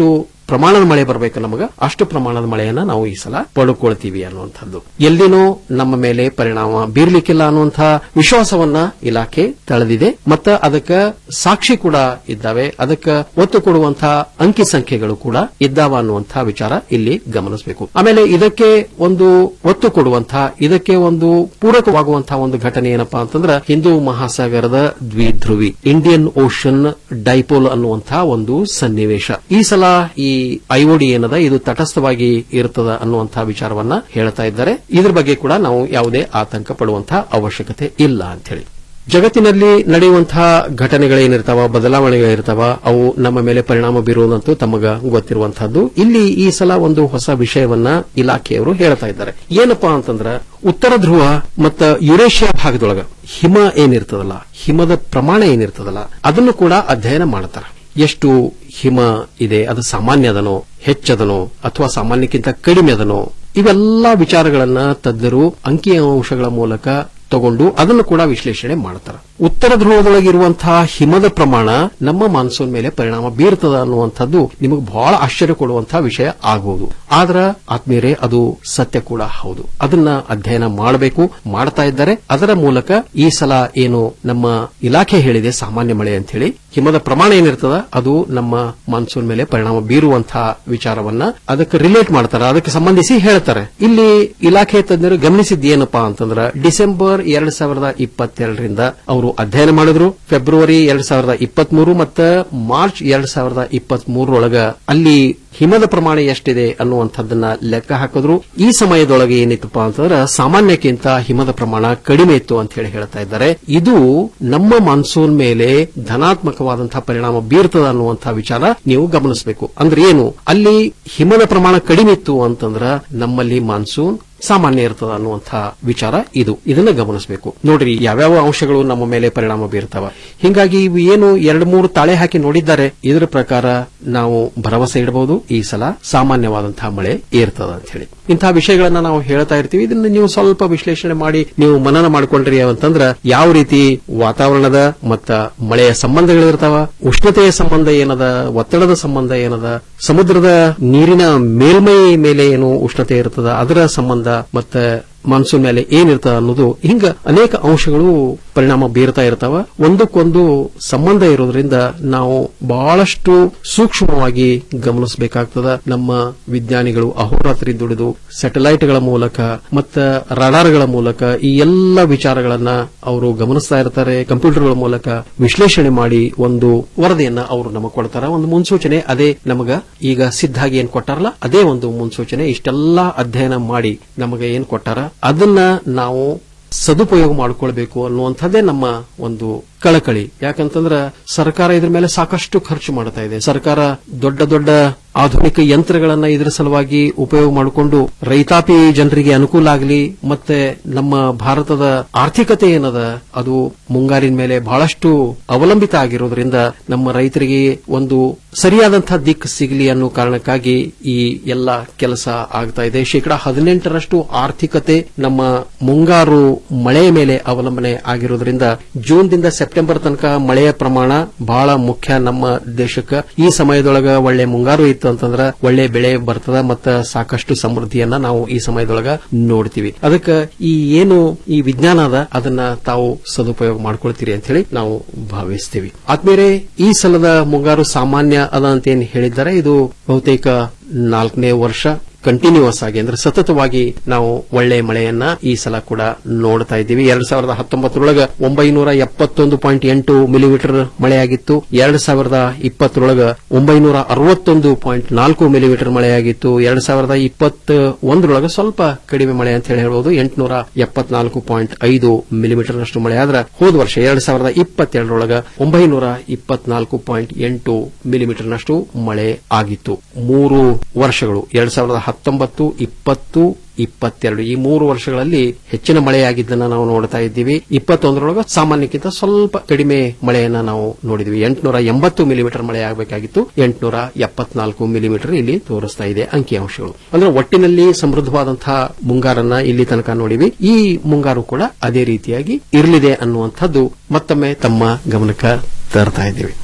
[SPEAKER 8] ಪ್ರಮಾಣದ ಮಳೆ ಬರಬೇಕು ನಮಗ ಅಷ್ಟು ಪ್ರಮಾಣದ ಮಳೆಯನ್ನ ನಾವು ಈ ಸಲ ಪಡ್ಕೊಳ್ತೀವಿ ಅನ್ನುವಂಥದ್ದು ಎಲ್ಲಿನೂ ನಮ್ಮ ಮೇಲೆ ಪರಿಣಾಮ ಬೀರ್ಲಿಕ್ಕಿಲ್ಲ ಅನ್ನುವಂತಹ ವಿಶ್ವಾಸವನ್ನ ಇಲಾಖೆ ತಳೆದಿದೆ ಮತ್ತು ಅದಕ್ಕೆ ಸಾಕ್ಷಿ ಕೂಡ ಇದ್ದಾವೆ ಅದಕ್ಕೆ ಒತ್ತು ಕೊಡುವಂತಹ ಅಂಕಿ ಸಂಖ್ಯೆಗಳು ಕೂಡ ಇದ್ದಾವ ಅನ್ನುವಂತಹ ವಿಚಾರ ಇಲ್ಲಿ ಗಮನಿಸಬೇಕು ಆಮೇಲೆ ಇದಕ್ಕೆ ಒಂದು ಒತ್ತು ಕೊಡುವಂತಹ ಇದಕ್ಕೆ ಒಂದು ಪೂರಕವಾಗುವಂತಹ ಒಂದು ಘಟನೆ ಏನಪ್ಪಾ ಅಂತಂದ್ರೆ ಹಿಂದೂ ಮಹಾಸಾಗರದ ದ್ವಿಧ್ರುವಿ ಇಂಡಿಯನ್ ಓಷನ್ ಡೈಪೋಲ್ ಅನ್ನುವಂತಹ ಒಂದು ಸನ್ನಿವೇಶ ಈ ಸಲ ಈ ಐಒಡಿ ಏನದ ಇದು ತಟಸ್ಥವಾಗಿ ಇರ್ತದ ಅನ್ನುವಂತಹ ವಿಚಾರವನ್ನ ಹೇಳ್ತಾ ಇದ್ದಾರೆ ಇದ್ರ ಬಗ್ಗೆ ಕೂಡ ನಾವು ಯಾವುದೇ ಆತಂಕ ಪಡುವಂತಹ ಅವಶ್ಯಕತೆ ಇಲ್ಲ ಅಂತ ಹೇಳಿ ಜಗತ್ತಿನಲ್ಲಿ ನಡೆಯುವಂತಹ ಘಟನೆಗಳೇನಿರ್ತಾವ ಬದಲಾವಣೆಗಳಿರ್ತಾವ ಅವು ನಮ್ಮ ಮೇಲೆ ಪರಿಣಾಮ ಬೀರುವುದಂತೂ ತಮಗ ಗೊತ್ತಿರುವಂತಹದ್ದು ಇಲ್ಲಿ ಈ ಸಲ ಒಂದು ಹೊಸ ವಿಷಯವನ್ನ ಇಲಾಖೆಯವರು ಹೇಳ್ತಾ ಇದ್ದಾರೆ ಏನಪ್ಪಾ ಅಂತಂದ್ರ ಉತ್ತರ ಧ್ರುವ ಮತ್ತ ಯುರೇಷಿಯಾ ಭಾಗದೊಳಗ ಹಿಮ ಏನಿರ್ತದಲ್ಲ ಹಿಮದ ಪ್ರಮಾಣ ಏನಿರ್ತದಲ್ಲ ಅದನ್ನು ಕೂಡ ಅಧ್ಯಯನ ಮಾಡ್ತಾರೆ ಎಷ್ಟು ಹಿಮ ಇದೆ ಅದು ಸಾಮಾನ್ಯ ಅದನೋ ಹೆಚ್ಚದನೋ ಅಥವಾ ಸಾಮಾನ್ಯಕ್ಕಿಂತ ಕಡಿಮೆ ಅದನೋ ಇವೆಲ್ಲಾ ವಿಚಾರಗಳನ್ನ ತಜ್ಞರು ಅಂಕಿ ಅಂಶಗಳ ಮೂಲಕ ತಗೊಂಡು ಅದನ್ನು ಕೂಡ ವಿಶ್ಲೇಷಣೆ ಮಾಡ್ತಾರೆ ಉತ್ತರ ಧ್ರುವದೊಳಗಿರುವಂತಹ ಹಿಮದ ಪ್ರಮಾಣ ನಮ್ಮ ಮಾನ್ಸೂನ್ ಮೇಲೆ ಪರಿಣಾಮ ಬೀರ್ತದ ಅನ್ನುವಂಥದ್ದು ನಿಮಗೆ ಬಹಳ ಆಶ್ಚರ್ಯ ಕೊಡುವಂತಹ ವಿಷಯ ಆಗಬಹುದು ಆದ್ರ ಆತ್ಮೀಯರೇ ಅದು ಸತ್ಯ ಕೂಡ ಹೌದು ಅದನ್ನ ಅಧ್ಯಯನ ಮಾಡಬೇಕು ಮಾಡ್ತಾ ಇದ್ದಾರೆ ಅದರ ಮೂಲಕ ಈ ಸಲ ಏನು ನಮ್ಮ ಇಲಾಖೆ ಹೇಳಿದೆ ಸಾಮಾನ್ಯ ಮಳೆ ಅಂತ ಹೇಳಿ ಹಿಮದ ಪ್ರಮಾಣ ಏನಿರ್ತದ ಅದು ನಮ್ಮ ಮಾನ್ಸೂನ್ ಮೇಲೆ ಪರಿಣಾಮ ಬೀರುವಂತಹ ವಿಚಾರವನ್ನ ಅದಕ್ಕೆ ರಿಲೇಟ್ ಮಾಡ್ತಾರೆ ಅದಕ್ಕೆ ಸಂಬಂಧಿಸಿ ಹೇಳ್ತಾರೆ ಇಲ್ಲಿ ಇಲಾಖೆ ತಜ್ಞರು ಗಮನಿಸಿದ್ದೇನಪ್ಪಾ ಅಂತಂದ್ರ ಡಿಸೆಂಬರ್ ಎರಡ್ ಸಾವಿರದ ಇಪ್ಪತ್ತೆರಡರಿಂದ ಅವರು ಅಧ್ಯಯನ ಮಾಡಿದ್ರು ಫೆಬ್ರವರಿ ಎರಡ್ ಸಾವಿರದ ಇಪ್ಪತ್ಮೂರು ಮತ್ತು ಮಾರ್ಚ್ ಎರಡ್ ಸಾವಿರದ ಇಪ್ಪತ್ಮೂರರೊಳಗ ಅಲ್ಲಿ ಹಿಮದ ಪ್ರಮಾಣ ಎಷ್ಟಿದೆ ಅನ್ನುವಂಥದ್ದನ್ನ ಲೆಕ್ಕ ಹಾಕಿದ್ರು ಈ ಸಮಯದೊಳಗೆ ಏನಿತ್ತಪ್ಪ ಅಂತಂದ್ರೆ ಸಾಮಾನ್ಯಕ್ಕಿಂತ ಹಿಮದ ಪ್ರಮಾಣ ಕಡಿಮೆ ಇತ್ತು ಅಂತ ಹೇಳಿ ಹೇಳ್ತಾ ಇದ್ದಾರೆ ಇದು ನಮ್ಮ ಮಾನ್ಸೂನ್ ಮೇಲೆ ಧನಾತ್ಮಕವಾದಂತಹ ಪರಿಣಾಮ ಬೀರ್ತದ ಅನ್ನುವಂತಹ ವಿಚಾರ ನೀವು ಗಮನಿಸಬೇಕು ಅಂದ್ರೆ ಏನು ಅಲ್ಲಿ ಹಿಮದ ಪ್ರಮಾಣ ಕಡಿಮೆ ಇತ್ತು ಅಂತಂದ್ರ ನಮ್ಮಲ್ಲಿ ಮಾನ್ಸೂನ್ ಸಾಮಾನ್ಯ ಇರ್ತದ ಅನ್ನುವಂತಹ ವಿಚಾರ ಇದು ಇದನ್ನ ಗಮನಿಸಬೇಕು ನೋಡ್ರಿ ಯಾವ್ಯಾವ ಅಂಶಗಳು ನಮ್ಮ ಮೇಲೆ ಪರಿಣಾಮ ಬೀರ್ತಾವ ಹಿಂಗಾಗಿ ಇವು ಏನು ಎರಡು ಮೂರು ತಾಳೆ ಹಾಕಿ ನೋಡಿದ್ದಾರೆ ಇದರ ಪ್ರಕಾರ ನಾವು ಭರವಸೆ ಇಡಬಹುದು ಈ ಸಲ ಸಾಮಾನ್ಯವಾದಂತಹ ಮಳೆ ಏರ್ತದ ಅಂತ ಹೇಳಿ ಇಂತಹ ವಿಷಯಗಳನ್ನ ನಾವು ಹೇಳ್ತಾ ಇರ್ತೀವಿ ಇದನ್ನ ನೀವು ಸ್ವಲ್ಪ ವಿಶ್ಲೇಷಣೆ ಮಾಡಿ ನೀವು ಮನನ ಮಾಡ್ಕೊಂಡ್ರಿ ಅಂತಂದ್ರ ಯಾವ ರೀತಿ ವಾತಾವರಣದ ಮತ್ತ ಮಳೆಯ ಸಂಬಂಧಗಳಿರ್ತಾವ ಉಷ್ಣತೆಯ ಸಂಬಂಧ ಏನದ ಒತ್ತಡದ ಸಂಬಂಧ ಏನದ ಸಮುದ್ರದ ನೀರಿನ ಮೇಲ್ಮೈ ಮೇಲೆ ಏನು ಉಷ್ಣತೆ ಇರ್ತದ ಅದರ ಸಂಬಂಧ ಮತ್ತೆ ಮಾನ್ಸೂನ್ ಮೇಲೆ ಏನಿರ್ತದ ಅನ್ನೋದು ಹಿಂಗ ಅನೇಕ ಅಂಶಗಳು ಪರಿಣಾಮ ಬೀರ್ತಾ ಇರ್ತಾವ ಒಂದಕ್ಕೊಂದು ಸಂಬಂಧ ಇರೋದ್ರಿಂದ ನಾವು ಬಹಳಷ್ಟು ಸೂಕ್ಷ್ಮವಾಗಿ ಗಮನಿಸಬೇಕಾಗ್ತದ ನಮ್ಮ ವಿಜ್ಞಾನಿಗಳು ಅಹೋರಾತ್ರಿ ದುಡಿದು ಸ್ಯಾಟಲೈಟ್ಗಳ ಮೂಲಕ ಮತ್ತು ರಡಾರ್ಗಳ ಮೂಲಕ ಈ ಎಲ್ಲ ವಿಚಾರಗಳನ್ನ ಅವರು ಗಮನಿಸ್ತಾ ಇರ್ತಾರೆ ಕಂಪ್ಯೂಟರ್ಗಳ ಮೂಲಕ ವಿಶ್ಲೇಷಣೆ ಮಾಡಿ ಒಂದು ವರದಿಯನ್ನ ಅವರು ನಮಗೆ ಕೊಡ್ತಾರ ಒಂದು ಮುನ್ಸೂಚನೆ ಅದೇ ನಮಗ ಈಗ ಸಿದ್ಧಾಗಿ ಏನ್ ಕೊಟ್ಟಾರಲ್ಲ ಅದೇ ಒಂದು ಮುನ್ಸೂಚನೆ ಇಷ್ಟೆಲ್ಲಾ ಅಧ್ಯಯನ ಮಾಡಿ ನಮಗೆ ಏನ್ ಕೊಟ್ಟಾರ ಅದನ್ನ ನಾವು ಸದುಪಯೋಗ ಮಾಡಿಕೊಳ್ಬೇಕು ಅನ್ನುವಂಥದ್ದೇ ನಮ್ಮ ಒಂದು ಕಳಕಳಿ ಯಾಕಂತಂದ್ರ ಸರ್ಕಾರ ಇದ್ರ ಮೇಲೆ ಸಾಕಷ್ಟು ಖರ್ಚು ಮಾಡ್ತಾ ಇದೆ ಸರ್ಕಾರ ದೊಡ್ಡ ದೊಡ್ಡ ಆಧುನಿಕ ಯಂತ್ರಗಳನ್ನ ಇದರ ಸಲುವಾಗಿ ಉಪಯೋಗ ಮಾಡಿಕೊಂಡು ರೈತಾಪಿ ಜನರಿಗೆ ಅನುಕೂಲ ಆಗಲಿ ಮತ್ತೆ ನಮ್ಮ ಭಾರತದ ಆರ್ಥಿಕತೆ ಏನದ ಅದು ಮುಂಗಾರಿನ ಮೇಲೆ ಬಹಳಷ್ಟು ಅವಲಂಬಿತ ಆಗಿರೋದ್ರಿಂದ ನಮ್ಮ ರೈತರಿಗೆ ಒಂದು ಸರಿಯಾದಂತಹ ದಿಕ್ಕು ಸಿಗಲಿ ಅನ್ನೋ ಕಾರಣಕ್ಕಾಗಿ ಈ ಎಲ್ಲ ಕೆಲಸ ಆಗ್ತಾ ಇದೆ ಶೇಕಡ ಹದಿನೆಂಟರಷ್ಟು ಆರ್ಥಿಕತೆ ನಮ್ಮ ಮುಂಗಾರು ಮಳೆಯ ಮೇಲೆ ಅವಲಂಬನೆ ಆಗಿರೋದ್ರಿಂದ ಜೂನ್ದಿಂದ ಸೆಪ್ಟೆಂಬರ್ ತನಕ ಮಳೆಯ ಪ್ರಮಾಣ ಬಹಳ ಮುಖ್ಯ ನಮ್ಮ ದೇಶಕ್ಕೆ ಈ ಸಮಯದೊಳಗ ಒಳ್ಳೆ ಮುಂಗಾರು ಇತ್ತು ಅಂತಂದ್ರ ಒಳ್ಳೆ ಬೆಳೆ ಬರ್ತದ ಮತ್ತ ಸಾಕಷ್ಟು ಸಮೃದ್ಧಿಯನ್ನ ನಾವು ಈ ಸಮಯದೊಳಗ ನೋಡ್ತೀವಿ ಅದಕ್ಕೆ ಈ ಏನು ಈ ವಿಜ್ಞಾನ ಅದ ಅದನ್ನ ತಾವು ಸದುಪಯೋಗ ಮಾಡ್ಕೊಳ್ತೀರಿ ಅಂತ ಹೇಳಿ ನಾವು ಭಾವಿಸ್ತೀವಿ ಆದ್ಮೇಲೆ ಈ ಸಲದ ಮುಂಗಾರು ಸಾಮಾನ್ಯ ಅದ ಅಂತ ಏನ್ ಹೇಳಿದ್ದಾರೆ ಇದು ಬಹುತೇಕ ನಾಲ್ಕನೇ ವರ್ಷ ಕಂಟಿನ್ಯೂಸ್ ಆಗಿ ಅಂದ್ರೆ ಸತತವಾಗಿ ನಾವು ಒಳ್ಳೆ ಮಳೆಯನ್ನ ಈ ಸಲ ಕೂಡ ನೋಡ್ತಾ ಇದ್ದೀವಿ ಎರಡ್ ಸಾವಿರದ ಹತ್ತೊಂಬತ್ತರೊಳಗ ಒಂಬೈನೂರ ಎಪ್ಪತ್ತೊಂದು ಪಾಯಿಂಟ್ ಎಂಟು ಮಿಲಿಮೀಟರ್ ಮಳೆಯಾಗಿತ್ತು ಎರಡ್ ಸಾವಿರದ ಇಪ್ಪತ್ತರೊಳಗ ಒಂಬೈನೂರ ಅರವತ್ತೊಂದು ಪಾಯಿಂಟ್ ನಾಲ್ಕು ಮಿಲಿಮೀಟರ್ ಮಳೆಯಾಗಿತ್ತು ಎರಡ್ ಸಾವಿರದ ಇಪ್ಪತ್ತ ಒಂದರೊಳಗ ಸ್ವಲ್ಪ ಕಡಿಮೆ ಮಳೆ ಅಂತ ಹೇಳಿ ಹೇಳ್ಬೋದು ಎಂಟುನೂರ ಎಪ್ಪತ್ನಾಲ್ಕು ಪಾಯಿಂಟ್ ಐದು ಮಿಲಿಮೀಟರ್ ನಷ್ಟು ಮಳೆ ಆದ್ರೆ ಹೋದ ವರ್ಷ ಎರಡ್ ಸಾವಿರದ ಇಪ್ಪತ್ತೆರಡರೊಳಗ ಒಂಬೈನೂರ ಇಪ್ಪತ್ನಾಲ್ಕು ಪಾಯಿಂಟ್ ಎಂಟು ಮಿಲಿಮೀಟರ್ ನಷ್ಟು ಮಳೆ ಆಗಿತ್ತು ಮೂರು ವರ್ಷಗಳು ಎರಡ್ ಸಾವಿರದ ಹತ್ತೊಂಬತ್ತು ಇಪ್ಪತ್ತು ಇಪ್ಪತ್ತೆರಡು ಈ ಮೂರು ವರ್ಷಗಳಲ್ಲಿ ಹೆಚ್ಚಿನ ಮಳೆಯಾಗಿದ್ದನ್ನ ನಾವು ನೋಡ್ತಾ ಇದ್ದೀವಿ ಇಪ್ಪತ್ತೊಂದರೊಳಗೆ ಸಾಮಾನ್ಯಕ್ಕಿಂತ ಸ್ವಲ್ಪ ಕಡಿಮೆ ಮಳೆಯನ್ನ ನಾವು ನೋಡಿದ್ವಿ ಎಂಟುನೂರ ಎಂಬತ್ತು ಮಿಲಿಮೀಟರ್ ಮಳೆ ಆಗಬೇಕಾಗಿತ್ತು ಎಂಟುನೂರ ಎಪ್ಪತ್ನಾಲ್ಕು ಮಿಲಿಮೀಟರ್ ಇಲ್ಲಿ ತೋರಿಸ್ತಾ ಇದೆ ಅಂಕಿಅಂಶಗಳು ಅಂದ್ರೆ ಒಟ್ಟಿನಲ್ಲಿ ಸಮೃದ್ಧವಾದಂತಹ ಮುಂಗಾರನ್ನ ಇಲ್ಲಿ ತನಕ ನೋಡಿವಿ ಈ ಮುಂಗಾರು ಕೂಡ ಅದೇ ರೀತಿಯಾಗಿ ಇರಲಿದೆ ಅನ್ನುವಂಥದ್ದು ಮತ್ತೊಮ್ಮೆ ತಮ್ಮ ಗಮನಕ್ಕೆ ತರ್ತಾ ಇದ್ದೀವಿ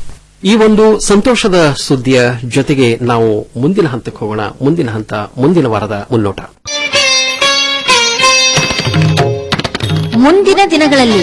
[SPEAKER 8] ಈ ಒಂದು ಸಂತೋಷದ ಸುದ್ದಿಯ ಜೊತೆಗೆ ನಾವು ಮುಂದಿನ ಹಂತಕ್ಕೆ ಹೋಗೋಣ ಮುಂದಿನ ಹಂತ ಮುಂದಿನ ವಾರದ ಮುನ್ನೋಟ
[SPEAKER 6] ಮುಂದಿನ ದಿನಗಳಲ್ಲಿ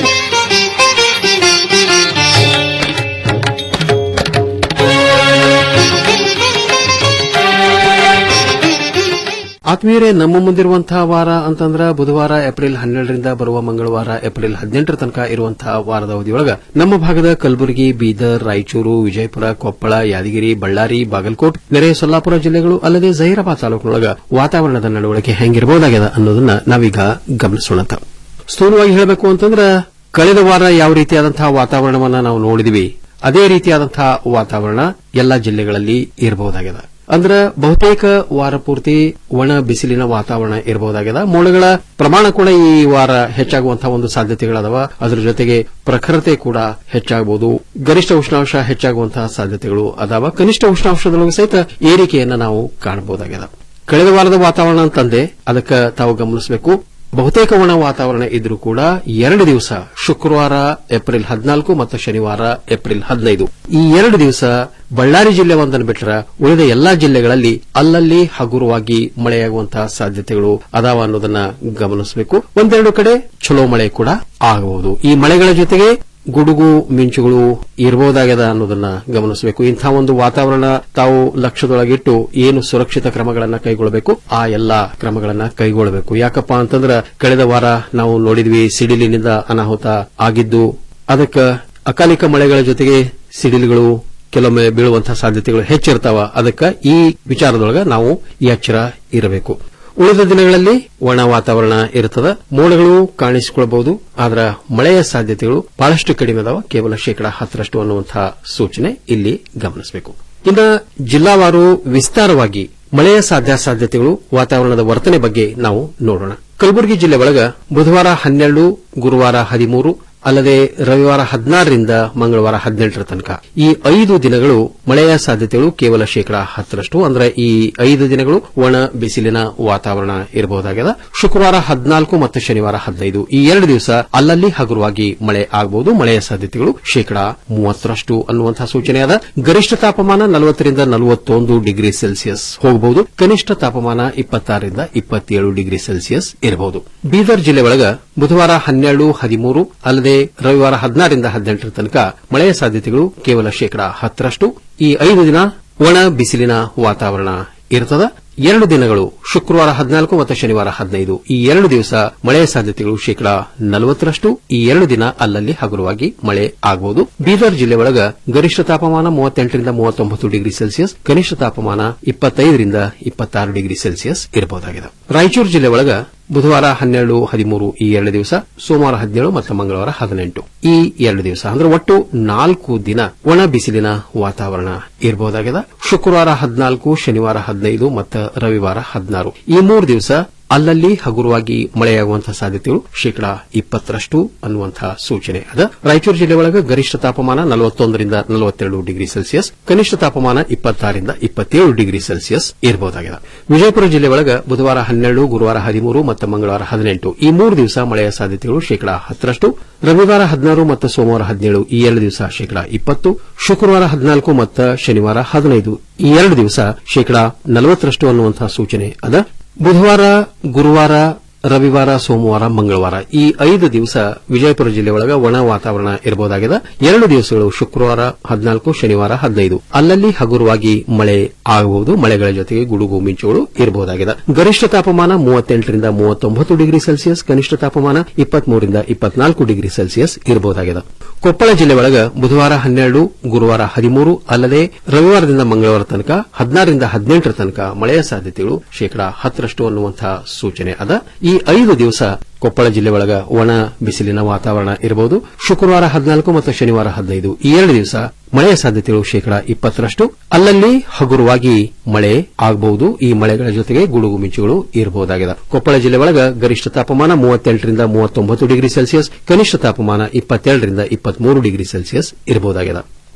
[SPEAKER 8] ಆತ್ಮೀಯರೇ ನಮ್ಮ ಮುಂದಿರುವಂತಹ ವಾರ ಅಂತಂದ್ರ ಬುಧವಾರ ಏಪ್ರಿಲ್ ಹನ್ನೆರಡರಿಂದ ಬರುವ ಮಂಗಳವಾರ ಏಪ್ರಿಲ್ ಹದಿನೆಂಟರ ತನಕ ಇರುವಂತಹ ವಾರದ ಅವಧಿಯೊಳಗ ನಮ್ಮ ಭಾಗದ ಕಲಬುರಗಿ ಬೀದರ್ ರಾಯಚೂರು ವಿಜಯಪುರ ಕೊಪ್ಪಳ ಯಾದಗಿರಿ ಬಳ್ಳಾರಿ ಬಾಗಲಕೋಟ್ ನೆರೆಯ ಸೊಲ್ಲಾಪುರ ಜಿಲ್ಲೆಗಳು ಅಲ್ಲದೆ ಜಹೀರಾಬಾದ್ ತಾಲೂಕಿನೊಳಗ ವಾತಾವರಣದ ನಡವಳಿಕೆ ಹೆಂಗಿರಬಹುದಾಗಿದೆ ಅನ್ನೋದನ್ನ ನಾವೀಗ ಗಮನಿಸೋಣ ಸ್ಥೂಲವಾಗಿ ಹೇಳಬೇಕು ಅಂತಂದ್ರ ಕಳೆದ ವಾರ ಯಾವ ರೀತಿಯಾದಂತಹ ವಾತಾವರಣವನ್ನ ನಾವು ನೋಡಿದ್ವಿ ಅದೇ ರೀತಿಯಾದಂತಹ ವಾತಾವರಣ ಎಲ್ಲಾ ಜಿಲ್ಲೆಗಳಲ್ಲಿ ಇರಬಹುದಾಗಿದೆ ಅಂದ್ರೆ ಬಹುತೇಕ ವಾರ ಪೂರ್ತಿ ಒಣ ಬಿಸಿಲಿನ ವಾತಾವರಣ ಇರಬಹುದಾಗಿದೆ ಮೋಡಗಳ ಪ್ರಮಾಣ ಕೂಡ ಈ ವಾರ ಹೆಚ್ಚಾಗುವಂತಹ ಒಂದು ಸಾಧ್ಯತೆಗಳದಾವ ಅದರ ಜೊತೆಗೆ ಪ್ರಖರತೆ ಕೂಡ ಹೆಚ್ಚಾಗಬಹುದು ಗರಿಷ್ಠ ಉಷ್ಣಾಂಶ ಹೆಚ್ಚಾಗುವಂತಹ ಸಾಧ್ಯತೆಗಳು ಅದಾವ ಕನಿಷ್ಠ ಉಷ್ಣಾಂಶದೊಳಗೆ ಸಹಿತ ಏರಿಕೆಯನ್ನ ನಾವು ಕಾಣಬಹುದಾಗಿದೆ ಕಳೆದ ವಾರದ ವಾತಾವರಣ ಅಂತಂದೆ ಅದಕ್ಕೆ ತಾವು ಗಮನಿಸಬೇಕು ಬಹುತೇಕ ಒಣ ವಾತಾವರಣ ಇದ್ರೂ ಕೂಡ ಎರಡು ದಿವಸ ಶುಕ್ರವಾರ ಏಪ್ರಿಲ್ ಹದಿನಾಲ್ಕು ಮತ್ತು ಶನಿವಾರ ಏಪ್ರಿಲ್ ಹದಿನೈದು ಈ ಎರಡು ದಿವಸ ಬಳ್ಳಾರಿ ಜಿಲ್ಲೆ ಒಂದನ್ನು ಬಿಟ್ಟರೆ ಉಳಿದ ಎಲ್ಲಾ ಜಿಲ್ಲೆಗಳಲ್ಲಿ ಅಲ್ಲಲ್ಲಿ ಹಗುರವಾಗಿ ಮಳೆಯಾಗುವಂತಹ ಸಾಧ್ಯತೆಗಳು ಅದಾವ ಅನ್ನೋದನ್ನ ಗಮನಿಸಬೇಕು ಒಂದೆರಡು ಕಡೆ ಚಲೋ ಮಳೆ ಕೂಡ ಆಗಬಹುದು ಈ ಮಳೆಗಳ ಜೊತೆಗೆ ಗುಡುಗು ಮಿಂಚುಗಳು ಇರಬಹುದಾಗ್ಯದ ಅನ್ನೋದನ್ನ ಗಮನಿಸಬೇಕು ಇಂಥ ಒಂದು ವಾತಾವರಣ ತಾವು ಲಕ್ಷ್ಯದೊಳಗಿಟ್ಟು ಏನು ಸುರಕ್ಷಿತ ಕ್ರಮಗಳನ್ನ ಕೈಗೊಳ್ಳಬೇಕು ಆ ಎಲ್ಲಾ ಕ್ರಮಗಳನ್ನ ಕೈಗೊಳ್ಳಬೇಕು ಯಾಕಪ್ಪ ಅಂತಂದ್ರ ಕಳೆದ ವಾರ ನಾವು ನೋಡಿದ್ವಿ ಸಿಡಿಲಿನಿಂದ ಅನಾಹುತ ಆಗಿದ್ದು ಅದಕ್ಕೆ ಅಕಾಲಿಕ ಮಳೆಗಳ ಜೊತೆಗೆ ಸಿಡಿಲುಗಳು ಕೆಲವೊಮ್ಮೆ ಬೀಳುವಂತಹ ಸಾಧ್ಯತೆಗಳು ಹೆಚ್ಚಿರ್ತಾವ ಅದಕ್ಕೆ ಈ ವಿಚಾರದೊಳಗ ನಾವು ಎಚ್ಚರ ಇರಬೇಕು ಉಳಿದ ದಿನಗಳಲ್ಲಿ ಒಣ ವಾತಾವರಣ ಇರುತ್ತದೆ ಮೋಡಗಳು ಕಾಣಿಸಿಕೊಳ್ಳಬಹುದು ಆದ್ರೆ ಮಳೆಯ ಸಾಧ್ಯತೆಗಳು ಬಹಳಷ್ಟು ಕಡಿಮೆ ಅದಾವ ಕೇವಲ ಶೇಕಡಾ ಹತ್ತರಷ್ಟು ಅನ್ನುವಂತಹ ಸೂಚನೆ ಇಲ್ಲಿ ಗಮನಿಸಬೇಕು ಇನ್ನು ಜಿಲ್ಲಾವಾರು ವಿಸ್ತಾರವಾಗಿ ಮಳೆಯ ಸಾಧ್ಯಾಸಾಧ್ಯತೆಗಳು ವಾತಾವರಣದ ವರ್ತನೆ ಬಗ್ಗೆ ನಾವು ನೋಡೋಣ ಕಲಬುರಗಿ ಜಿಲ್ಲೆ ಒಳಗ ಬುಧವಾರ ಹನ್ನೆರಡು ಗುರುವಾರ ಹದಿಮೂರು ಅಲ್ಲದೆ ರವಿವಾರ ಹದಿನಾರರಿಂದ ಮಂಗಳವಾರ ಹದಿನೆಂಟರ ತನಕ ಈ ಐದು ದಿನಗಳು ಮಳೆಯ ಸಾಧ್ಯತೆಗಳು ಕೇವಲ ಶೇಕಡಾ ಹತ್ತರಷ್ಟು ಅಂದ್ರೆ ಈ ಐದು ದಿನಗಳು ಒಣ ಬಿಸಿಲಿನ ವಾತಾವರಣ ಇರಬಹುದಾಗಿದೆ ಶುಕ್ರವಾರ ಹದಿನಾಲ್ಕು ಮತ್ತು ಶನಿವಾರ ಹದಿನೈದು ಈ ಎರಡು ದಿವಸ ಅಲ್ಲಲ್ಲಿ ಹಗುರವಾಗಿ ಮಳೆ ಆಗಬಹುದು ಮಳೆಯ ಸಾಧ್ಯತೆಗಳು ಶೇಕಡಾ ಮೂವತ್ತರಷ್ಟು ಅನ್ನುವಂತಹ ಸೂಚನೆಯಾದ ಗರಿಷ್ಠ ತಾಪಮಾನ ನಲವತ್ತರಿಂದ ನಲವತ್ತೊಂದು ಡಿಗ್ರಿ ಸೆಲ್ಸಿಯಸ್ ಹೋಗಬಹುದು ಕನಿಷ್ಠ ತಾಪಮಾನ ಇಪ್ಪತ್ತಾರರಿಂದ ಇಪ್ಪತ್ತೇಳು ಡಿಗ್ರಿ ಸೆಲ್ಸಿಯಸ್ ಇರಬಹುದು ಬೀದರ್ ಜಿಲ್ಲೆ ಒಳಗ ಬುಧವಾರ ಹನ್ನೆರಡು ಹದಿಮೂರು ಅಲ್ಲದೆ ರವಿವಾರ ಹದಿನಾರರಿಂದ ಹದಿನೆಂಟರ ತನಕ ಮಳೆಯ ಸಾಧ್ಯತೆಗಳು ಕೇವಲ ಶೇಕಡಾ ಹತ್ತರಷ್ಟು ಈ ಐದು ದಿನ ಒಣ ಬಿಸಿಲಿನ ವಾತಾವರಣ ಇರುತ್ತದೆ ಎರಡು ದಿನಗಳು ಶುಕ್ರವಾರ ಹದಿನಾಲ್ಕು ಮತ್ತು ಶನಿವಾರ ಹದಿನೈದು ಈ ಎರಡು ದಿವಸ ಮಳೆಯ ಸಾಧ್ಯತೆಗಳು ಶೇಕಡಾ ನಲವತ್ತರಷ್ಟು ಈ ಎರಡು ದಿನ ಅಲ್ಲಲ್ಲಿ ಹಗುರವಾಗಿ ಮಳೆ ಆಗಬಹುದು ಬೀದರ್ ಜಿಲ್ಲೆ ಒಳಗ ಗರಿಷ್ಠ ತಾಪಮಾನ ಮೂವತ್ತೆಂಟರಿಂದ ಮೂವತ್ತೊಂಬತ್ತು ಡಿಗ್ರಿ ಸೆಲ್ಸಿಯಸ್ ಕನಿಷ್ಠ ತಾಪಮಾನ ಇಪ್ಪತ್ತೈದರಿಂದ ಇಪ್ಪತ್ತಾರು ಡಿಗ್ರಿ ಸೆಲ್ಸಿಯಸ್ ಇರಬಹುದಾಗಿದೆ ರಾಯಚೂರು ಜಿಲ್ಲೆ ಒಳಗ ಬುಧವಾರ ಹನ್ನೆರಡು ಹದಿಮೂರು ಈ ಎರಡು ದಿವಸ ಸೋಮವಾರ ಹದಿನೇಳು ಮತ್ತು ಮಂಗಳವಾರ ಹದಿನೆಂಟು ಈ ಎರಡು ದಿವಸ ಅಂದ್ರೆ ಒಟ್ಟು ನಾಲ್ಕು ದಿನ ಒಣ ಬಿಸಿಲಿನ ವಾತಾವರಣ ಇರಬಹುದಾಗಿದೆ ಶುಕ್ರವಾರ ಹದಿನಾಲ್ಕು ಶನಿವಾರ ಹದಿನೈದು ಮತ್ತು ರವಿವಾರ ಹದಿನಾರು ಈ ಮೂರು ದಿವಸ ಅಲ್ಲಲ್ಲಿ ಹಗುರವಾಗಿ ಮಳೆಯಾಗುವಂತಹ ಸಾಧ್ಯತೆಗಳು ಶೇಕಡಾ ಇಪ್ಪತ್ತರಷ್ಟು ಅನ್ನುವಂತಹ ಸೂಚನೆ ಅದ ರಾಯಚೂರು ಜಿಲ್ಲೆ ಒಳಗ ಗರಿಷ್ಠ ತಾಪಮಾನ ನಲವತ್ತೊಂದರಿಂದ ನಲವತ್ತೆರಡು ಡಿಗ್ರಿ ಸೆಲ್ಸಿಯಸ್ ಕನಿಷ್ಠ ತಾಪಮಾನ ಇಪ್ಪತ್ತಾರರಿಂದ ಇಪ್ಪತ್ತೇಳು ಡಿಗ್ರಿ ಸೆಲ್ಸಿಯಸ್ ಇರಬಹುದಾಗಿದೆ ವಿಜಯಪುರ ಜಿಲ್ಲೆ ಒಳಗ ಬುಧವಾರ ಹನ್ನೆರಡು ಗುರುವಾರ ಹದಿಮೂರು ಮತ್ತು ಮಂಗಳವಾರ ಹದಿನೆಂಟು ಈ ಮೂರು ದಿವಸ ಮಳೆಯ ಸಾಧ್ಯತೆಗಳು ಶೇಕಡಾ ಹತ್ತರಷ್ಟು ರವಿವಾರ ಹದಿನಾರು ಮತ್ತು ಸೋಮವಾರ ಹದಿನೇಳು ಈ ಎರಡು ದಿವಸ ಶೇಕಡಾ ಇಪ್ಪತ್ತು ಶುಕ್ರವಾರ ಹದಿನಾಲ್ಕು ಮತ್ತು ಶನಿವಾರ ಹದಿನೈದು ಈ ಎರಡು ದಿವಸ ಶೇಕಡಾ ನಲವತ್ತರಷ್ಟು ಅನ್ನುವಂತಹ ಸೂಚನೆ ಅದ ಬುಧವಾರ ಗುರುವಾರ ರವಿವಾರ ಸೋಮವಾರ ಮಂಗಳವಾರ ಈ ಐದು ದಿವಸ ವಿಜಯಪುರ ಜಿಲ್ಲೆ ಒಳಗ ಒಣ ವಾತಾವರಣ ಇರಬಹುದಾಗಿದೆ ಎರಡು ದಿವಸಗಳು ಶುಕ್ರವಾರ ಹದಿನಾಲ್ಕು ಶನಿವಾರ ಹದಿನೈದು ಅಲ್ಲಲ್ಲಿ ಹಗುರವಾಗಿ ಮಳೆ ಆಗಬಹುದು ಮಳೆಗಳ ಜೊತೆಗೆ ಗುಡುಗು ಮಿಂಚುಗಳು ಇರಬಹುದಾಗಿದೆ ಗರಿಷ್ಠ ತಾಪಮಾನ ಮೂವತ್ತೆಂಟರಿಂದ ಮೂವತ್ತೊಂಬತ್ತು ಡಿಗ್ರಿ ಸೆಲ್ಸಿಯಸ್ ಕನಿಷ್ಠ ತಾಪಮಾನ ಇಪ್ಪತ್ಮೂರರಿಂದ ಇಪ್ಪತ್ನಾಲ್ಕು ಡಿಗ್ರಿ ಸೆಲ್ಸಿಯಸ್ ಇರಬಹುದಾಗಿದೆ ಕೊಪ್ಪಳ ಜಿಲ್ಲೆ ಒಳಗ ಬುಧವಾರ ಹನ್ನೆರಡು ಗುರುವಾರ ಹದಿಮೂರು ಅಲ್ಲದೆ ರವಿವಾರದಿಂದ ಮಂಗಳವಾರ ತನಕ ಹದಿನಾರರಿಂದ ಹದಿನೆಂಟರ ತನಕ ಮಳೆಯ ಸಾಧ್ಯತೆಗಳು ಶೇಕಡಾ ಹತ್ತರಷ್ಟು ಅನ್ನುವಂತಹ ಸೂಚನೆ ಅದ ಈ ಐದು ದಿವಸ ಕೊಪ್ಪಳ ಜಿಲ್ಲೆ ಒಳಗ ಒಣ ಬಿಸಿಲಿನ ವಾತಾವರಣ ಇರಬಹುದು ಶುಕ್ರವಾರ ಹದಿನಾಲ್ಕು ಮತ್ತು ಶನಿವಾರ ಹದಿನೈದು ಈ ಎರಡು ದಿವಸ ಮಳೆಯ ಸಾಧ್ಯತೆಗಳು ಶೇಕಡಾ ಇಪ್ಪತ್ತರಷ್ಟು ಅಲ್ಲಲ್ಲಿ ಹಗುರವಾಗಿ ಮಳೆ ಆಗಬಹುದು ಈ ಮಳೆಗಳ ಜೊತೆಗೆ ಗುಡುಗು ಮಿಂಚುಗಳು ಇರಬಹುದಾಗಿದೆ ಕೊಪ್ಪಳ ಜಿಲ್ಲೆ ಒಳಗ ಗರಿಷ್ಠ ತಾಪಮಾನ ಮೂವತ್ತೆಂಟರಿಂದ ಮೂವತ್ತೊಂಬತ್ತು ಡಿಗ್ರಿ ಸೆಲ್ಸಿಯಸ್ ಕನಿಷ್ಠ ತಾಪಮಾನ ಇಪ್ಪತ್ತೆರಡರಿಂದ ಇಪ್ಪತ್ಮೂರು ಡಿಗ್ರಿ ಸೆಲ್ಸಿಯಸ್ ಇರಬಹುದಾಗಿದೆ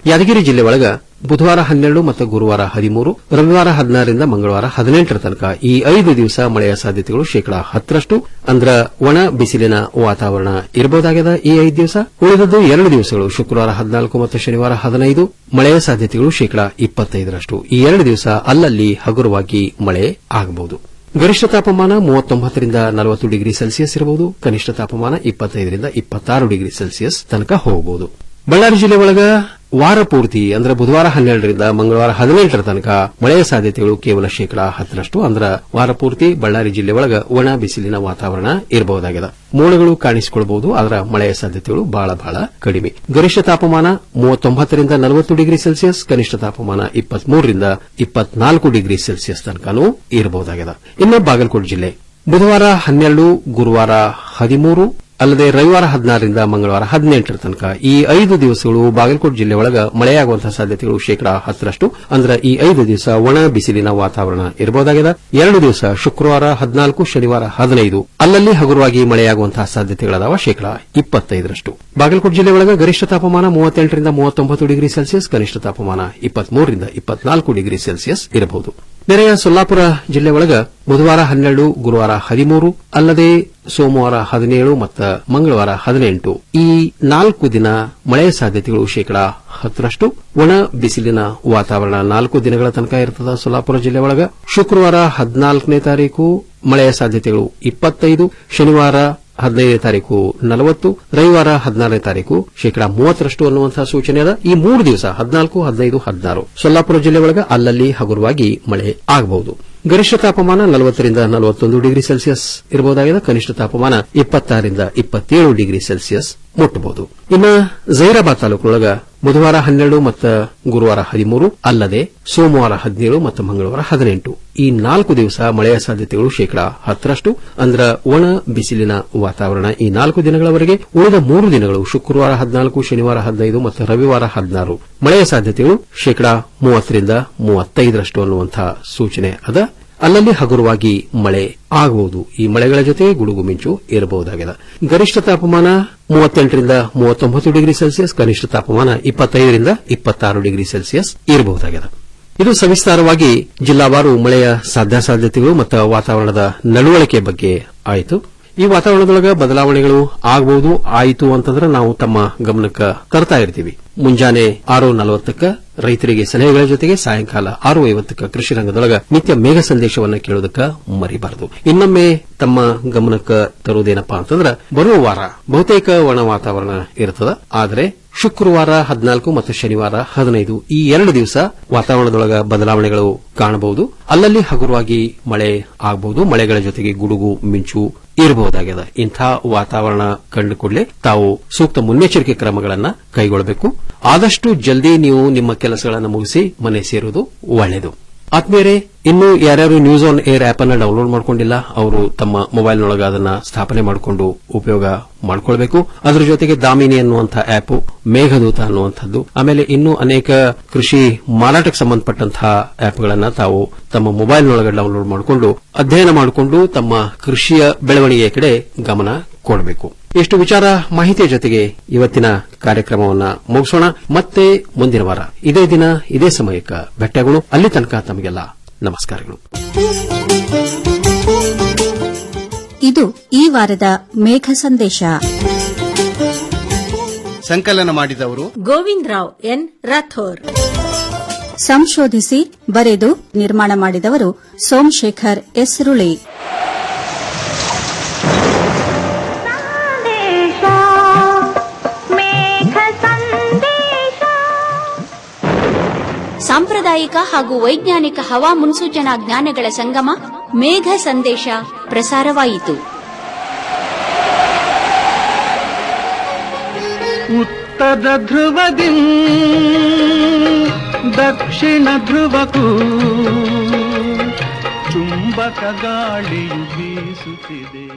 [SPEAKER 8] ಯಾದಗಿರಿ ಜಿಲ್ಲೆ ಒಳಗ ಬುಧವಾರ ಹನ್ನೆರಡು ಮತ್ತು ಗುರುವಾರ ಹದಿಮೂರು ರವಿವಾರ ಹದಿನಾರರಿಂದ ಮಂಗಳವಾರ ಹದಿನೆಂಟರ ತನಕ ಈ ಐದು ದಿವಸ ಮಳೆಯ ಸಾಧ್ಯತೆಗಳು ಶೇಕಡಾ ಹತ್ತರಷ್ಟು ಅಂದ್ರ ಒಣ ಬಿಸಿಲಿನ ವಾತಾವರಣ ಇರಬಹುದಾಗಿದೆ ಈ ಐದು ದಿವಸ ಉಳಿದದ್ದು ಎರಡು ದಿವಸಗಳು ಶುಕ್ರವಾರ ಹದಿನಾಲ್ಕು ಮತ್ತು ಶನಿವಾರ ಹದಿನೈದು ಮಳೆಯ ಸಾಧ್ಯತೆಗಳು ಶೇಕಡಾ ಇಪ್ಪತ್ತೈದರಷ್ಟು ಈ ಎರಡು ದಿವಸ ಅಲ್ಲಲ್ಲಿ ಹಗುರವಾಗಿ ಮಳೆ ಆಗಬಹುದು ಗರಿಷ್ಠ ತಾಪಮಾನ ಮೂವತ್ತೊಂಬತ್ತರಿಂದ ನಲವತ್ತು ಡಿಗ್ರಿ ಸೆಲ್ಸಿಯಸ್ ಇರಬಹುದು ಕನಿಷ್ಠ ತಾಪಮಾನ ಇಪ್ಪತ್ತೈದರಿಂದ ಇಪ್ಪತ್ತಾರು ಡಿಗ್ರಿ ಸೆಲ್ಸಿಯಸ್ ತನಕ ಹೋಗಬಹುದು ಬಳ್ಳಾರಿ ಜಿಲ್ಲೆ ಒಳಗ ವಾರ ಪೂರ್ತಿ ಅಂದ್ರೆ ಬುಧವಾರ ಹನ್ನೆರಡರಿಂದ ಮಂಗಳವಾರ ಹದಿನೆಂಟರ ತನಕ ಮಳೆಯ ಸಾಧ್ಯತೆಗಳು ಕೇವಲ ಶೇಕಡಾ ಹತ್ತರಷ್ಟು ಅಂದ್ರೆ ವಾರ ಪೂರ್ತಿ ಬಳ್ಳಾರಿ ಜಿಲ್ಲೆ ಒಳಗ ಒಣ ಬಿಸಿಲಿನ ವಾತಾವರಣ ಇರಬಹುದಾಗಿದೆ ಮೋಡಗಳು ಕಾಣಿಸಿಕೊಳ್ಳಬಹುದು ಅದರ ಮಳೆಯ ಸಾಧ್ಯತೆಗಳು ಬಹಳ ಬಹಳ ಕಡಿಮೆ ಗರಿಷ್ಠ ತಾಪಮಾನ ಮೂವತ್ತೊಂಬತ್ತರಿಂದ ನಲವತ್ತು ಡಿಗ್ರಿ ಸೆಲ್ಸಿಯಸ್ ಕನಿಷ್ಠ ತಾಪಮಾನ ಇಪ್ಪತ್ಮೂರರಿಂದ ಇಪ್ಪತ್ನಾಲ್ಕು ಡಿಗ್ರಿ ಸೆಲ್ಸಿಯಸ್ ತನಕನೂ ಇರಬಹುದಾಗಿದೆ ಇನ್ನು ಬಾಗಲಕೋಟೆ ಜಿಲ್ಲೆ ಬುಧವಾರ ಹನ್ನೆರಡು ಗುರುವಾರ ಹದಿಮೂರು ಅಲ್ಲದೆ ರವಿವಾರ ಹದಿನಾರರಿಂದ ಮಂಗಳವಾರ ಹದಿನೆಂಟರ ತನಕ ಈ ಐದು ದಿವಸಗಳು ಬಾಗಲಕೋಟೆ ಜಿಲ್ಲೆ ಒಳಗ ಮಳೆಯಾಗುವಂತಹ ಸಾಧ್ಯತೆಗಳು ಶೇಕಡಾ ಹತ್ತರಷ್ಟು ಅಂದ್ರೆ ಈ ಐದು ದಿವಸ ಒಣ ಬಿಸಿಲಿನ ವಾತಾವರಣ ಇರಬಹುದಾಗಿದೆ ಎರಡು ದಿವಸ ಶುಕ್ರವಾರ ಹದಿನಾಲ್ಕು ಶನಿವಾರ ಹದಿನೈದು ಅಲ್ಲಲ್ಲಿ ಹಗುರವಾಗಿ ಮಳೆಯಾಗುವಂತಹ ಸಾಧ್ಯತೆಗಳದಾವ ಶೇಕಡಾ ಇಪ್ಪತ್ತೈದರಷ್ಟು ಬಾಗಲಕೋಟೆ ಜಿಲ್ಲೆ ಒಳಗ ಗರಿಷ್ಠ ತಾಪಮಾನ ಮೂವತ್ತೆಂಟರಿಂದ ಮೂವತ್ತೊಂಬತ್ತು ಡಿಗ್ರಿ ಸೆಲ್ಸಿಯಸ್ ಕನಿಷ್ಠ ತಾಪಮಾನ ಇಪ್ಪತ್ಮೂರರಿಂದ ಇಪ್ಪತ್ನಾಲ್ಕು ಡಿಗ್ರಿ ಸೆಲ್ಸಿಯಸ್ ಇರಬಹುದು ನೆರೆಯ ಸೊಲ್ಲಾಪುರ ಜಿಲ್ಲೆ ಒಳಗ ಬುಧವಾರ ಹನ್ನೆರಡು ಗುರುವಾರ ಹದಿಮೂರು ಅಲ್ಲದೆ ಸೋಮವಾರ ಹದಿನೇಳು ಮತ್ತು ಮಂಗಳವಾರ ಹದಿನೆಂಟು ಈ ನಾಲ್ಕು ದಿನ ಮಳೆಯ ಸಾಧ್ಯತೆಗಳು ಶೇಕಡಾ ಹತ್ತರಷ್ಟು ಒಣ ಬಿಸಿಲಿನ ವಾತಾವರಣ ನಾಲ್ಕು ದಿನಗಳ ತನಕ ಇರ್ತದ ಸೊಲ್ಲಾಪುರ ಜಿಲ್ಲೆ ಒಳಗ ಶುಕ್ರವಾರ ಹದಿನಾಲ್ಕನೇ ತಾರೀಕು ಮಳೆಯ ಸಾಧ್ಯತೆಗಳು ಇಪ್ಪತ್ತೈದು ಶನಿವಾರ ಹದಿನೈದನೇ ತಾರೀಕು ನಲವತ್ತು ರವಿವಾರ ಹದಿನಾರನೇ ತಾರೀಕು ಶೇಕಡಾ ಮೂವತ್ತರಷ್ಟು ಅನ್ನುವಂತಹ ಸೂಚನೆ ಅದ ಈ ಮೂರು ದಿವಸ ಹದಿನಾಲ್ಕು ಹದಿನೈದು ಹದಿನಾರು ಸೊಲ್ಲಾಪುರ ಜಿಲ್ಲೆ ಒಳಗ ಅಲ್ಲಲ್ಲಿ ಹಗುರವಾಗಿ ಮಳೆ ಆಗಬಹುದು ಗರಿಷ್ಠ ತಾಪಮಾನ ನಲವತ್ತರಿಂದ ನಲವತ್ತೊಂದು ಡಿಗ್ರಿ ಸೆಲ್ಸಿಯಸ್ ಇರಬಹುದಾಗಿದೆ ಕನಿಷ್ಠ ತಾಪಮಾನ ಇಪ್ಪತ್ತಾರರಿಂದ ಇಪ್ಪತ್ತೇಳು ಡಿಗ್ರಿ ಸೆಲ್ಸಿಯಸ್ ಮುಟ್ಟಬಹುದು ಇನ್ನು ಜೈರಾಬಾದ್ ತಾಲೂಕಿನೊಳಗ ಬುಧವಾರ ಹನ್ನೆರಡು ಮತ್ತು ಗುರುವಾರ ಹದಿಮೂರು ಅಲ್ಲದೆ ಸೋಮವಾರ ಹದಿನೇಳು ಮತ್ತು ಮಂಗಳವಾರ ಹದಿನೆಂಟು ಈ ನಾಲ್ಕು ದಿವಸ ಮಳೆಯ ಸಾಧ್ಯತೆಗಳು ಶೇಕಡಾ ಹತ್ತರಷ್ಟು ಅಂದ್ರ ಒಣ ಬಿಸಿಲಿನ ವಾತಾವರಣ ಈ ನಾಲ್ಕು ದಿನಗಳವರೆಗೆ ಉಳಿದ ಮೂರು ದಿನಗಳು ಶುಕ್ರವಾರ ಹದಿನಾಲ್ಕು ಶನಿವಾರ ಹದಿನೈದು ಮತ್ತು ರವಿವಾರ ಹದಿನಾರು ಮಳೆಯ ಸಾಧ್ಯತೆಗಳು ಶೇಕಡಾ ಮೂವತ್ತರಿಂದ ಮೂವತ್ತೈದರಷ್ಟು ಅನ್ನುವಂತಹ ಸೂಚನೆ ಅದ ಅಲ್ಲಲ್ಲಿ ಹಗುರವಾಗಿ ಮಳೆ ಆಗಬಹುದು ಈ ಮಳೆಗಳ ಜೊತೆ ಗುಡುಗು ಮಿಂಚು ಇರಬಹುದಾಗಿದೆ ಗರಿಷ್ಠ ತಾಪಮಾನ ಮೂವತ್ತೆಂಟರಿಂದ ಮೂವತ್ತೊಂಬತ್ತು ಡಿಗ್ರಿ ಸೆಲ್ಸಿಯಸ್ ಕನಿಷ್ಠ ತಾಪಮಾನ ಇಪ್ಪತ್ತೈದರಿಂದ ಇಪ್ಪತ್ತಾರು ಡಿಗ್ರಿ ಸೆಲ್ಸಿಯಸ್ ಇರಬಹುದಾಗಿದೆ ಇದು ಸವಿಸ್ತಾರವಾಗಿ ಜಿಲ್ಲಾವಾರು ಮಳೆಯ ಸಾಧ್ಯಾಸಾಧ್ಯತೆಗಳು ಮತ್ತು ವಾತಾವರಣದ ನಡವಳಿಕೆ ಬಗ್ಗೆ ಆಯಿತು ಈ ವಾತಾವರಣದೊಳಗ ಬದಲಾವಣೆಗಳು ಆಗಬಹುದು ಆಯಿತು ಅಂತಂದ್ರೆ ನಾವು ತಮ್ಮ ಗಮನಕ್ಕೆ ತರ್ತಾ ಇರ್ತೀವಿ ಮುಂಜಾನೆ ಆರು ನಲವತ್ತಕ್ಕ ರೈತರಿಗೆ ಸಲಹೆಗಳ ಜೊತೆಗೆ ಸಾಯಂಕಾಲ ಆರು ಐವತ್ತಕ್ಕ ಕೃಷಿ ರಂಗದೊಳಗ ನಿತ್ಯ ಮೇಘ ಸಂದೇಶವನ್ನ ಕೇಳೋದಕ್ಕ ಮರಿಬಾರದು ಇನ್ನೊಮ್ಮೆ ತಮ್ಮ ಗಮನಕ್ಕೆ ತರುವುದೇನಪ್ಪಾ ಅಂತಂದ್ರ ಬರುವ ವಾರ ಬಹುತೇಕ ಒಣ ವಾತಾವರಣ ಇರ್ತದ ಆದರೆ ಶುಕ್ರವಾರ ಹದಿನಾಲ್ಕು ಮತ್ತು ಶನಿವಾರ ಹದಿನೈದು ಈ ಎರಡು ದಿವಸ ವಾತಾವರಣದೊಳಗ ಬದಲಾವಣೆಗಳು ಕಾಣಬಹುದು ಅಲ್ಲಲ್ಲಿ ಹಗುರವಾಗಿ ಮಳೆ ಆಗಬಹುದು ಮಳೆಗಳ ಜೊತೆಗೆ ಗುಡುಗು ಮಿಂಚು ಇರಬಹುದಾಗಿದೆ ಇಂಥ ವಾತಾವರಣ ಕಂಡು ಕೂಡಲೇ ತಾವು ಸೂಕ್ತ ಮುನ್ನೆಚ್ಚರಿಕೆ ಕ್ರಮಗಳನ್ನು ಕೈಗೊಳ್ಳಬೇಕು ಆದಷ್ಟು ಜಲ್ದಿ ನೀವು ನಿಮ್ಮ ಕೆಲಸಗಳನ್ನು ಮುಗಿಸಿ ಮನೆ ಸೇರುವುದು ಒಳ್ಳೆಯದು ಆತ್ಮೀಯರೇ ಇನ್ನು ಯಾರ್ಯಾರು ನ್ಯೂಸ್ ಆನ್ ಏರ್ ಆಪ್ ಅನ್ನ ಡೌನ್ಲೋಡ್ ಮಾಡ್ಕೊಂಡಿಲ್ಲ ಅವರು ತಮ್ಮ ಮೊಬೈಲ್ನೊಳಗ ಅದನ್ನ ಸ್ಥಾಪನೆ ಮಾಡಿಕೊಂಡು ಉಪಯೋಗ ಮಾಡ್ಕೊಳ್ಬೇಕು ಅದರ ಜೊತೆಗೆ ದಾಮಿನಿ ಅನ್ನುವಂತಹ ಆಪ್ ಮೇಘದೂತ ಅನ್ನುವಂಥದ್ದು ಆಮೇಲೆ ಇನ್ನೂ ಅನೇಕ ಕೃಷಿ ಮಾರಾಟಕ್ಕೆ ಸಂಬಂಧಪಟ್ಟಂತಹ ಆಪ್ಗಳನ್ನ ತಾವು ತಮ್ಮ ಮೊಬೈಲ್ನೊಳಗೆ ಡೌನ್ಲೋಡ್ ಮಾಡಿಕೊಂಡು ಅಧ್ಯಯನ ಮಾಡಿಕೊಂಡು ತಮ್ಮ ಕೃಷಿಯ ಬೆಳವಣಿಗೆಯ ಕಡೆ ಗಮನ ಕೊಡಬೇಕು ಇಷ್ಟು ವಿಚಾರ ಮಾಹಿತಿಯ ಜೊತೆಗೆ ಇವತ್ತಿನ ಕಾರ್ಯಕ್ರಮವನ್ನ ಮುಗಿಸೋಣ ಮತ್ತೆ ಮುಂದಿನ ವಾರ ಇದೇ ದಿನ ಇದೇ ಸಮಯಕ್ಕೆ ಭೇಟಿಯಾಗೋಣ ಅಲ್ಲಿ ತನಕ ತಮಗೆಲ್ಲ ನಮಸ್ಕಾರಗಳು
[SPEAKER 14] ಇದು ಈ ವಾರದ ಮೇಘ ಸಂದೇಶ
[SPEAKER 15] ಸಂಕಲನ ಮಾಡಿದವರು
[SPEAKER 16] ಗೋವಿಂದ್ ರಾವ್ ಎನ್ ರಾಥೋರ್
[SPEAKER 14] ಸಂಶೋಧಿಸಿ ಬರೆದು ನಿರ್ಮಾಣ ಮಾಡಿದವರು ಸೋಮಶೇಖರ್ ಎಸ್ರುಳಿ
[SPEAKER 6] ಸಾಂಪ್ರದಾಯಿಕ ಹಾಗೂ ವೈಜ್ಞಾನಿಕ ಹವಾ ಮುನ್ಸೂಚನಾ ಜ್ಞಾನಗಳ ಸಂಗಮ ಮೇಘ ಸಂದೇಶ ಪ್ರಸಾರವಾಯಿತು
[SPEAKER 7] ಉತ್ತರ ಧ್ರುವದಿ ದಕ್ಷಿಣ ಧ್ರುವಕ್ಕೂ ಚುಂಬಕ ಗಾಳಿಯು ಬೀಸುತ್ತಿದೆ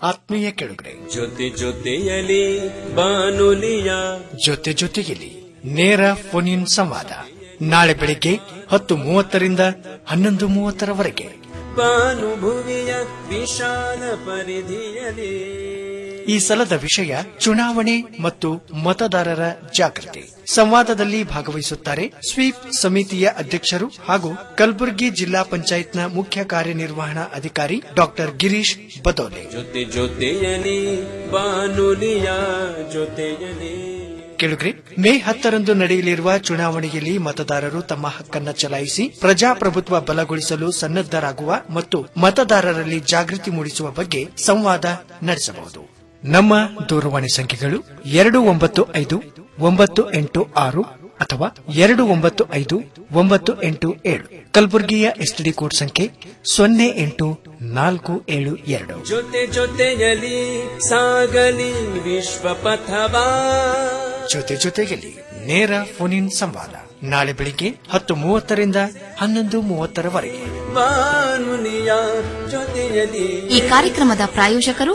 [SPEAKER 17] ಆತ್ಮೀಯ ಕೆಳಗಡೆ
[SPEAKER 18] ಜೊತೆ ಜೊತೆಯಲಿ ಬಾನುಲಿಯ
[SPEAKER 17] ಜೊತೆ ಜೊತೆಯಲ್ಲಿ ನೇರ ಫೋನ್ ಇನ್ ಸಂವಾದ ನಾಳೆ ಬೆಳಿಗ್ಗೆ ಹತ್ತು ಮೂವತ್ತರಿಂದ ಹನ್ನೊಂದು ಮೂವತ್ತರವರೆಗೆ
[SPEAKER 18] ಬಾನುಭುವಿಯ ವಿಶಾಲ ಪರಿಧಿಯಲಿ
[SPEAKER 17] ಈ ಸಲದ ವಿಷಯ ಚುನಾವಣೆ ಮತ್ತು ಮತದಾರರ ಜಾಗೃತಿ ಸಂವಾದದಲ್ಲಿ ಭಾಗವಹಿಸುತ್ತಾರೆ ಸ್ವೀಪ್ ಸಮಿತಿಯ ಅಧ್ಯಕ್ಷರು ಹಾಗೂ ಕಲಬುರಗಿ ಜಿಲ್ಲಾ ಪಂಚಾಯತ್ನ ಮುಖ್ಯ ಕಾರ್ಯನಿರ್ವಹಣಾ ಅಧಿಕಾರಿ ಡಾಕ್ಟರ್ ಗಿರೀಶ್ ಬದೋಲೆ
[SPEAKER 18] ಜೊತೆ ಜೊತೆಯಲಿ ಬಾನುಲಿಯ ಜೊತೆಯಲಿ
[SPEAKER 17] ಕೇಳುಗ್ರಿ ಮೇ ಹತ್ತರಂದು ನಡೆಯಲಿರುವ ಚುನಾವಣೆಯಲ್ಲಿ ಮತದಾರರು ತಮ್ಮ ಹಕ್ಕನ್ನ ಚಲಾಯಿಸಿ ಪ್ರಜಾಪ್ರಭುತ್ವ ಬಲಗೊಳಿಸಲು ಸನ್ನದ್ದರಾಗುವ ಮತ್ತು ಮತದಾರರಲ್ಲಿ ಜಾಗೃತಿ ಮೂಡಿಸುವ ಬಗ್ಗೆ ಸಂವಾದ ನಡೆಸಬಹುದು ನಮ್ಮ ದೂರವಾಣಿ ಸಂಖ್ಯೆಗಳು ಎರಡು ಒಂಬತ್ತು ಐದು ಒಂಬತ್ತು ಎಂಟು ಆರು ಅಥವಾ ಎರಡು ಒಂಬತ್ತು ಐದು ಒಂಬತ್ತು ಎಂಟು ಏಳು ಕಲಬುರಗಿಯ ಎಸ್ಟಿಡಿ ಕೋಡ್ ಸಂಖ್ಯೆ ಸೊನ್ನೆ ಎಂಟು ನಾಲ್ಕು ಏಳು ಎರಡು
[SPEAKER 18] ಜೊತೆ ಜೊತೆಯಲಿ ಸಾಗಲಿ ವಿಶ್ವ ಪಥವಾ
[SPEAKER 17] ಜೊತೆ ಜೊತೆಯಲ್ಲಿ ನೇರ ಫೋನ್ ಇನ್ ಸಂವಾದ ನಾಳೆ ಬೆಳಿಗ್ಗೆ ಹತ್ತು ಮೂವತ್ತರಿಂದ ಹನ್ನೊಂದು ಮೂವತ್ತರವರೆಗೆ
[SPEAKER 18] ಬಾನುಲಿಯ ಜೊತೆಯಲಿ
[SPEAKER 6] ಈ ಕಾರ್ಯಕ್ರಮದ ಪ್ರಾಯೋಜಕರು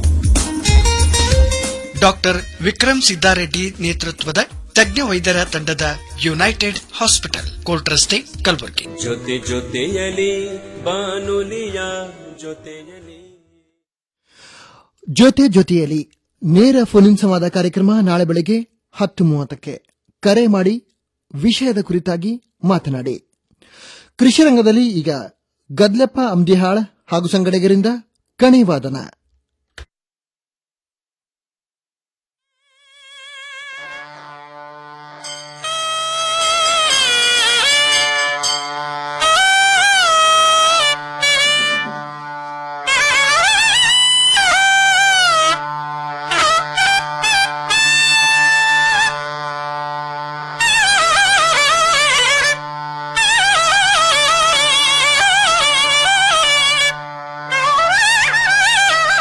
[SPEAKER 17] ಡಾಕ್ಟರ್ ವಿಕ್ರಮ್ ಸಿದ್ದಾರೆಡ್ಡಿ ನೇತೃತ್ವದ ತಜ್ಞ ವೈದ್ಯರ ತಂಡದ ಯುನೈಟೆಡ್ ಹಾಸ್ಪಿಟಲ್ ಕೋರ್ಟ್ ರಸ್ತೆ ಕಲಬುರಗಿ
[SPEAKER 18] ಜೊತೆ ಜೊತೆಯಲಿ ಬಾನುಲಿಯ ಜೊತೆಯಲಿ
[SPEAKER 19] ಜೊತೆ ಜೊತೆಯಲ್ಲಿ ನೇರ ಫೋನಿನ್ ಸಂವಾದ ಕಾರ್ಯಕ್ರಮ ನಾಳೆ ಬೆಳಗ್ಗೆ ಹತ್ತು ಮೂವತ್ತಕ್ಕೆ ಕರೆ ಮಾಡಿ ವಿಷಯದ ಕುರಿತಾಗಿ ಮಾತನಾಡಿ ಕೃಷಿ ರಂಗದಲ್ಲಿ ಈಗ ಗದ್ಲೆಪ್ಪ ಅಂಬ್ದಿಹಾಳ್ ಹಾಗೂ ಸಂಗಡಿಗರಿಂದ ಕಣಿವಾದನ
[SPEAKER 5] ಆ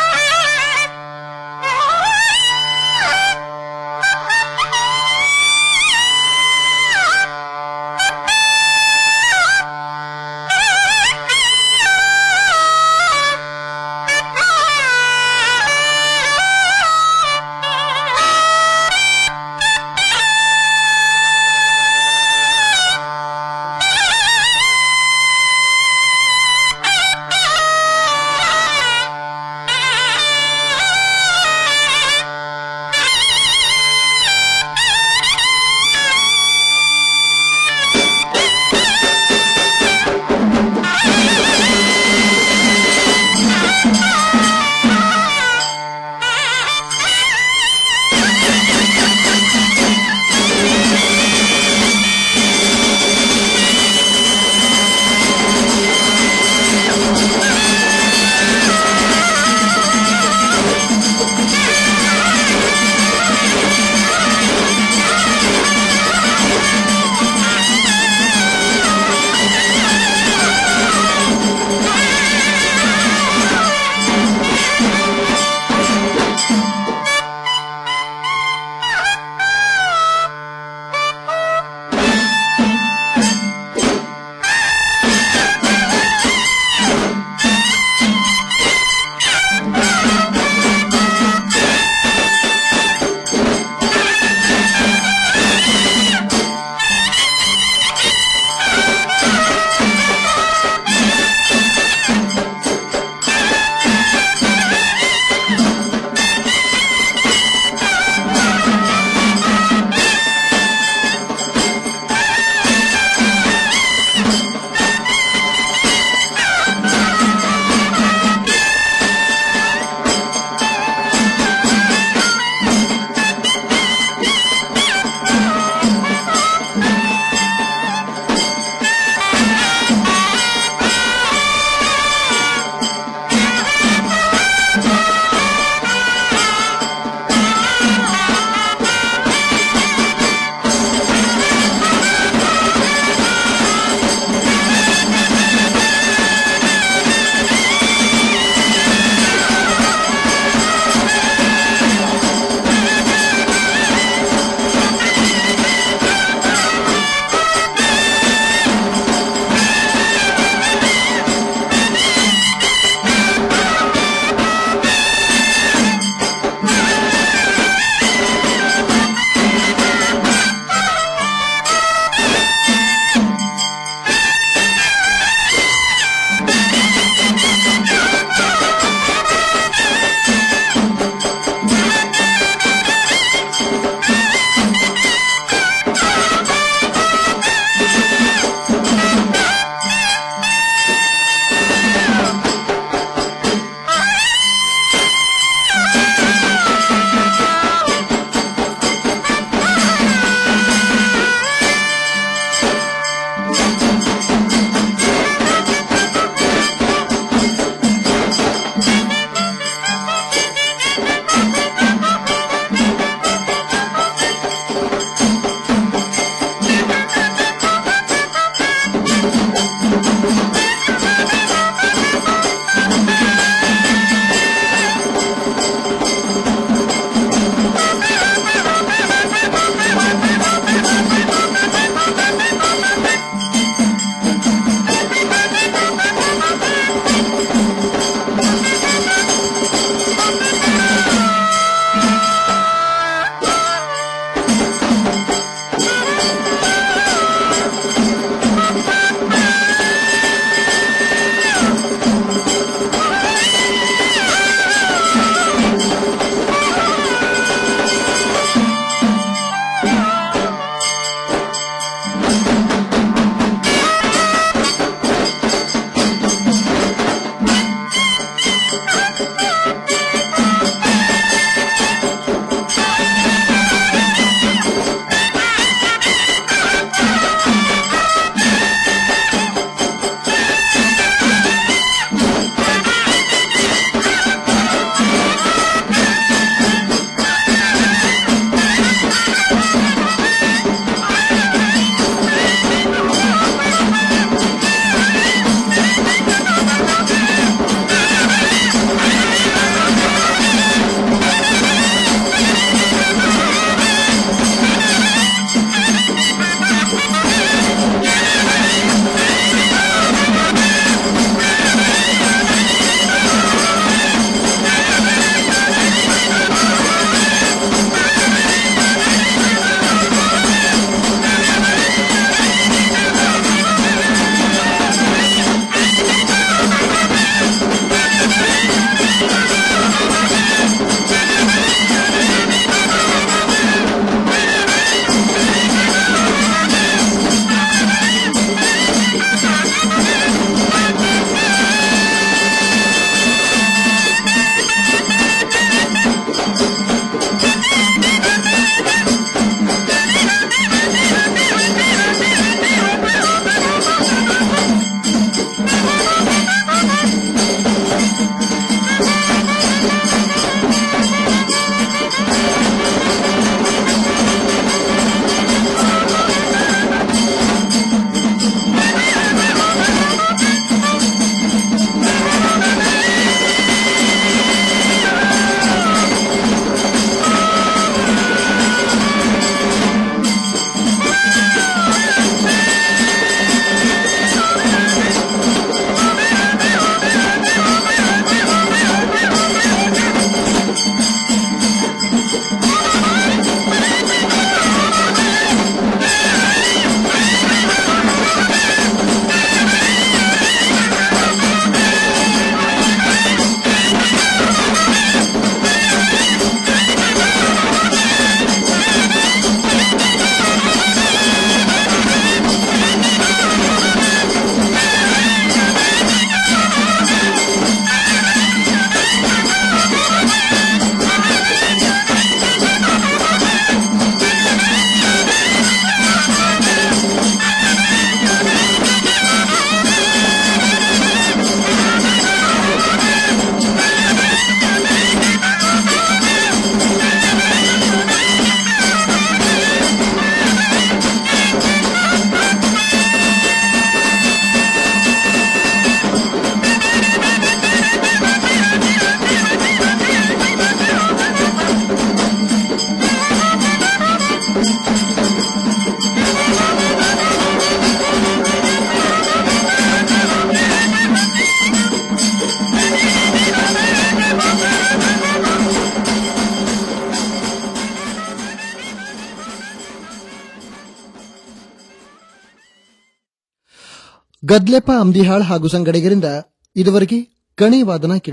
[SPEAKER 19] ಗದ್ಲೆಪ ಅಂಬಿಹಾಳ್ ಹಾಗೂ ಸಂಗಡಿಗರಿಂದ ಇದುವರೆಗೆ ಕಣಿವಾದನ ಕೇಳಿ